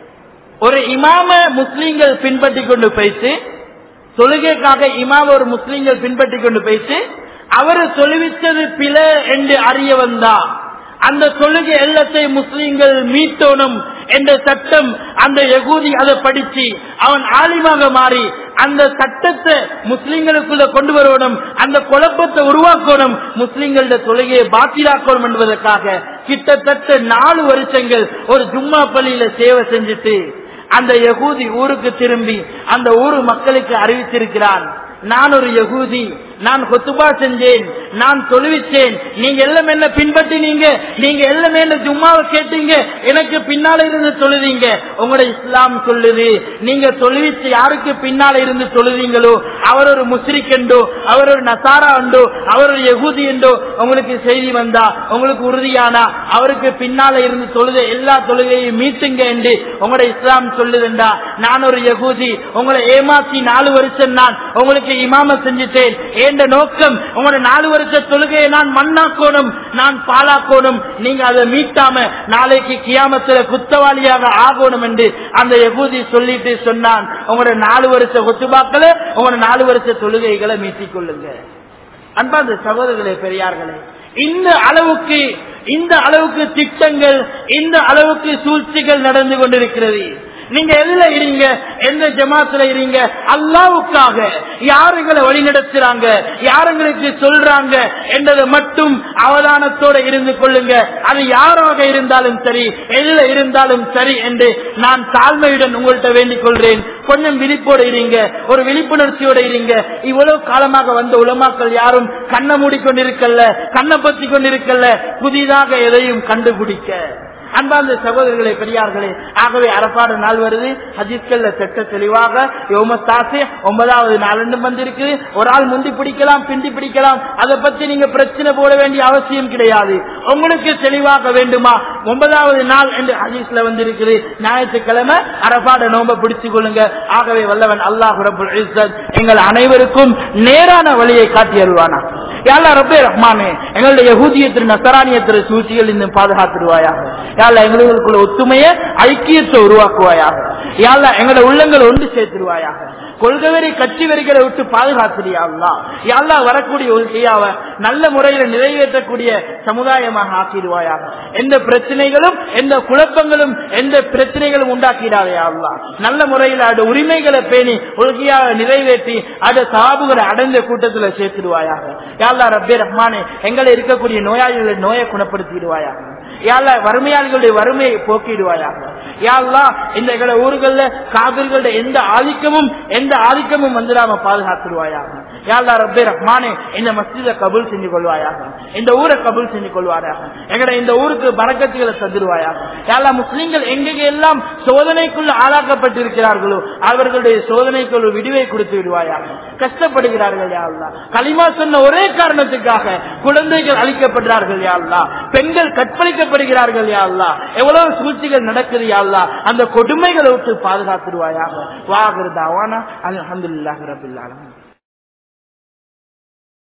ஒரு இமாம முஸ்லீம்கள் பின்பற்றி கொண்டு போயிட்டு தொழுகைக்காக இமாம ஒரு முஸ்லீம்கள் பின்பற்றி கொண்டு போயிட்டு அவர் தொழுவித்தது பிழ என்று அறிய வந்தா அந்த தொழுகை எல்லத்தை முஸ்லீம்கள் மீட்டோனும் என்ற சட்டம் அந்த யகூதி அதை படிச்சு அவன் ஆலிமாக மாறி அந்த சட்டத்தை முஸ்லிம்களுக்குள்ள கொண்டு வரணும் அந்த குழப்பத்தை உருவாக்கணும் முஸ்லிம்களோட தொழுகையை பாத்திலாக்கணும் என்பதற்காக கிட்டத்தட்ட நாலு வருஷங்கள் ஒரு ஜும்மா பள்ளியில சேவை செஞ்சுட்டு அந்த யகூதி ஊருக்கு திரும்பி அந்த ஊரு மக்களுக்கு அறிவித்திருக்கிறான் நான் ஒரு யகூதி நான் கொத்துபா செஞ்சேன் நான் தொழுவிச்சேன் நீங்க எல்லாம் என்ன பின்பற்றினீங்க நீங்க எல்லாம் என்ன ஜும்மாவை கேட்டீங்க எனக்கு பின்னால இருந்து தொழுதீங்க உங்களோட இஸ்லாம் சொல்லுது நீங்க தொழுவிச்சு யாருக்கு பின்னால இருந்து தொழுதீங்களோ அவர் ஒரு முஸ்ரிக் என்றோ அவர் ஒரு நசாரா உண்டோ அவர் ஒரு யகூதி என்றோ உங்களுக்கு செய்தி வந்தா உங்களுக்கு உறுதியானா அவருக்கு பின்னால இருந்து தொழுத எல்லா தொழுகையும் மீட்டுங்க என்று உங்களோட இஸ்லாம் சொல்லுதுண்டா நான் ஒரு யகூதி உங்களை ஏமாத்தி நாலு வருஷம் நான் உங்களுக்கு இமாம செஞ்சுட்டேன் என்ற நோக்கம் உங்களோட நாலு வருஷ தொழுகையை நான் மண்ணாக்கோணும் நான் பாலாக்கோணும் நீங்க அதை மீட்டாம நாளைக்கு கியாமத்துல குத்தவாளியாக ஆகணும் என்று அந்த யகூதி சொல்லிட்டு சொன்னான் உங்களோட நாலு வருஷ கொத்துபாக்களை உங்களோட நாலு வருஷ தொழுகைகளை மீட்டிக் கொள்ளுங்க அன்பாந்த சகோதரர்களே பெரியார்களே இந்த அளவுக்கு இந்த அளவுக்கு திட்டங்கள் இந்த அளவுக்கு சூழ்ச்சிகள் நடந்து கொண்டிருக்கிறது நீங்க எதுல இருங்க எந்த ஜமாத்துல இருங்க அல்லாவுக்காக யாருங்களை வழி நடத்துறாங்க யாருங்களுக்கு சொல்றாங்க என்றதை மட்டும் அவதானத்தோட இருந்து கொள்ளுங்க அது யாராக இருந்தாலும் சரி எதுல இருந்தாலும் சரி என்று நான் தாழ்மையுடன் உங்கள்கிட்ட வேண்டிக் கொள்றேன் கொஞ்சம் விழிப்போட இருங்க ஒரு விழிப்புணர்ச்சியோட இருங்க இவ்வளவு காலமாக வந்த உலமாக்கள் யாரும் கண்ணை மூடிக்கொண்டிருக்கல்ல கண்ணை பத்தி கொண்டிருக்கல்ல புதிதாக எதையும் கண்டுபிடிக்க அன்பார்ந்த சகோதரர்களே பெரியார்களே ஆகவே அரப்பாடு நாள் வருது ஹஜிஸ்கல்ல செட்ட தெளிவாக யோமஸ்தாசே ஒன்பதாவது நாள் வந்திருக்கு ஒரு ஆள் முந்தி பிடிக்கலாம் பிந்தி பிடிக்கலாம் அதை பத்தி நீங்க பிரச்சனை போட வேண்டிய அவசியம் கிடையாது உங்களுக்கு தெளிவாக வேண்டுமா ஒன்பதாவது நாள் என்று ஹஜீஸ்ல வந்திருக்குது ஞாயிற்றுக்கிழமை அரபாட நோம்ப பிடிச்சு கொள்ளுங்க ஆகவே வல்லவன் அல்லாஹ் ரபுல் இஸ்ஸத் எங்கள் அனைவருக்கும் நேரான வழியை காட்டி அருவானா யாழ்லா ரப்பே ரஹ்மானே எங்களுடைய யகூதியத்தின் நசரானியத்தின் சூழ்ச்சிகள் இன்னும் பாதுகாத்துருவாயாக யாழ்லா எங்களுக்குள்ள ஒத்துமைய ஐக்கியத்தை உருவாக்குவாயாக யாழ்லா எங்களோட உள்ளங்களை ஒன்று சேர்த்துருவாயாக கொள்கவரை கட்சி வரிகளை விட்டு பாதுகாத்துறியாங்களா யாழ்லா வரக்கூடிய ஒழுகையாவ நல்ல முறையில நிறைவேற்றக்கூடிய சமுதாயமாக ஆக்கிடுவாயாக எந்த பிரச்சனைகளும் எந்த குழப்பங்களும் எந்த பிரச்சனைகளும் உண்டாக்கிடாதையாங்களா நல்ல முறையில் அது உரிமைகளை பேணி ஒழுகையாக நிறைவேற்றி அது சாபுகளை அடைந்த கூட்டத்தில் சேர்த்துடுவாயாக யாழ்லா ரப்பே ரஹ்மானே எங்களை இருக்கக்கூடிய நோயாளிகளை நோயை குணப்படுத்திடுவாயாக யாழ்லா வறுமையாளிகளுடைய வறுமையை போக்கிடுவாயாக யாழ்லா இந்த எங்களை ஊர்கள்ல காவிர்களுடைய எந்த ஆதிக்கமும் எந்த ஆதிக்கமும் வந்துடாம பாதுகாத்துருவாயாக யாழ்லா ரப்பே ரஹ்மானே இந்த மஸ்ஜித கபூல் செஞ்சு கொள்வாயாக இந்த ஊரை கபூல் செஞ்சு கொள்வாயாக எங்களை இந்த ஊருக்கு பறக்கத்துகளை தந்துருவாயாக யாழ்லா முஸ்லிம்கள் எங்கெங்க எல்லாம் சோதனைக்குள்ள ஆளாக்கப்பட்டிருக்கிறார்களோ அவர்களுடைய சோதனைக்குள் விடுவை கொடுத்து விடுவாயாக கஷ்டப்படுகிறார்கள் யாழ்லா களிமா சொன்ன ஒரே காரணத்துக்காக குழந்தைகள் அளிக்கப்படுறார்கள் யாழ்லா பெண்கள் கற்பழிக்க அழிக்கப்படுகிறார்கள் யா அல்லாஹ் எவ்வளவு சூழ்ச்சிகள் நடக்குது யா அல்லாஹ் அந்த கொடுமைகளை விட்டு பாதுகாத்துருவாயாக வாகிறது அவானா அல்ஹம்துலில்லாஹி ரப்பில் ஆலமீன்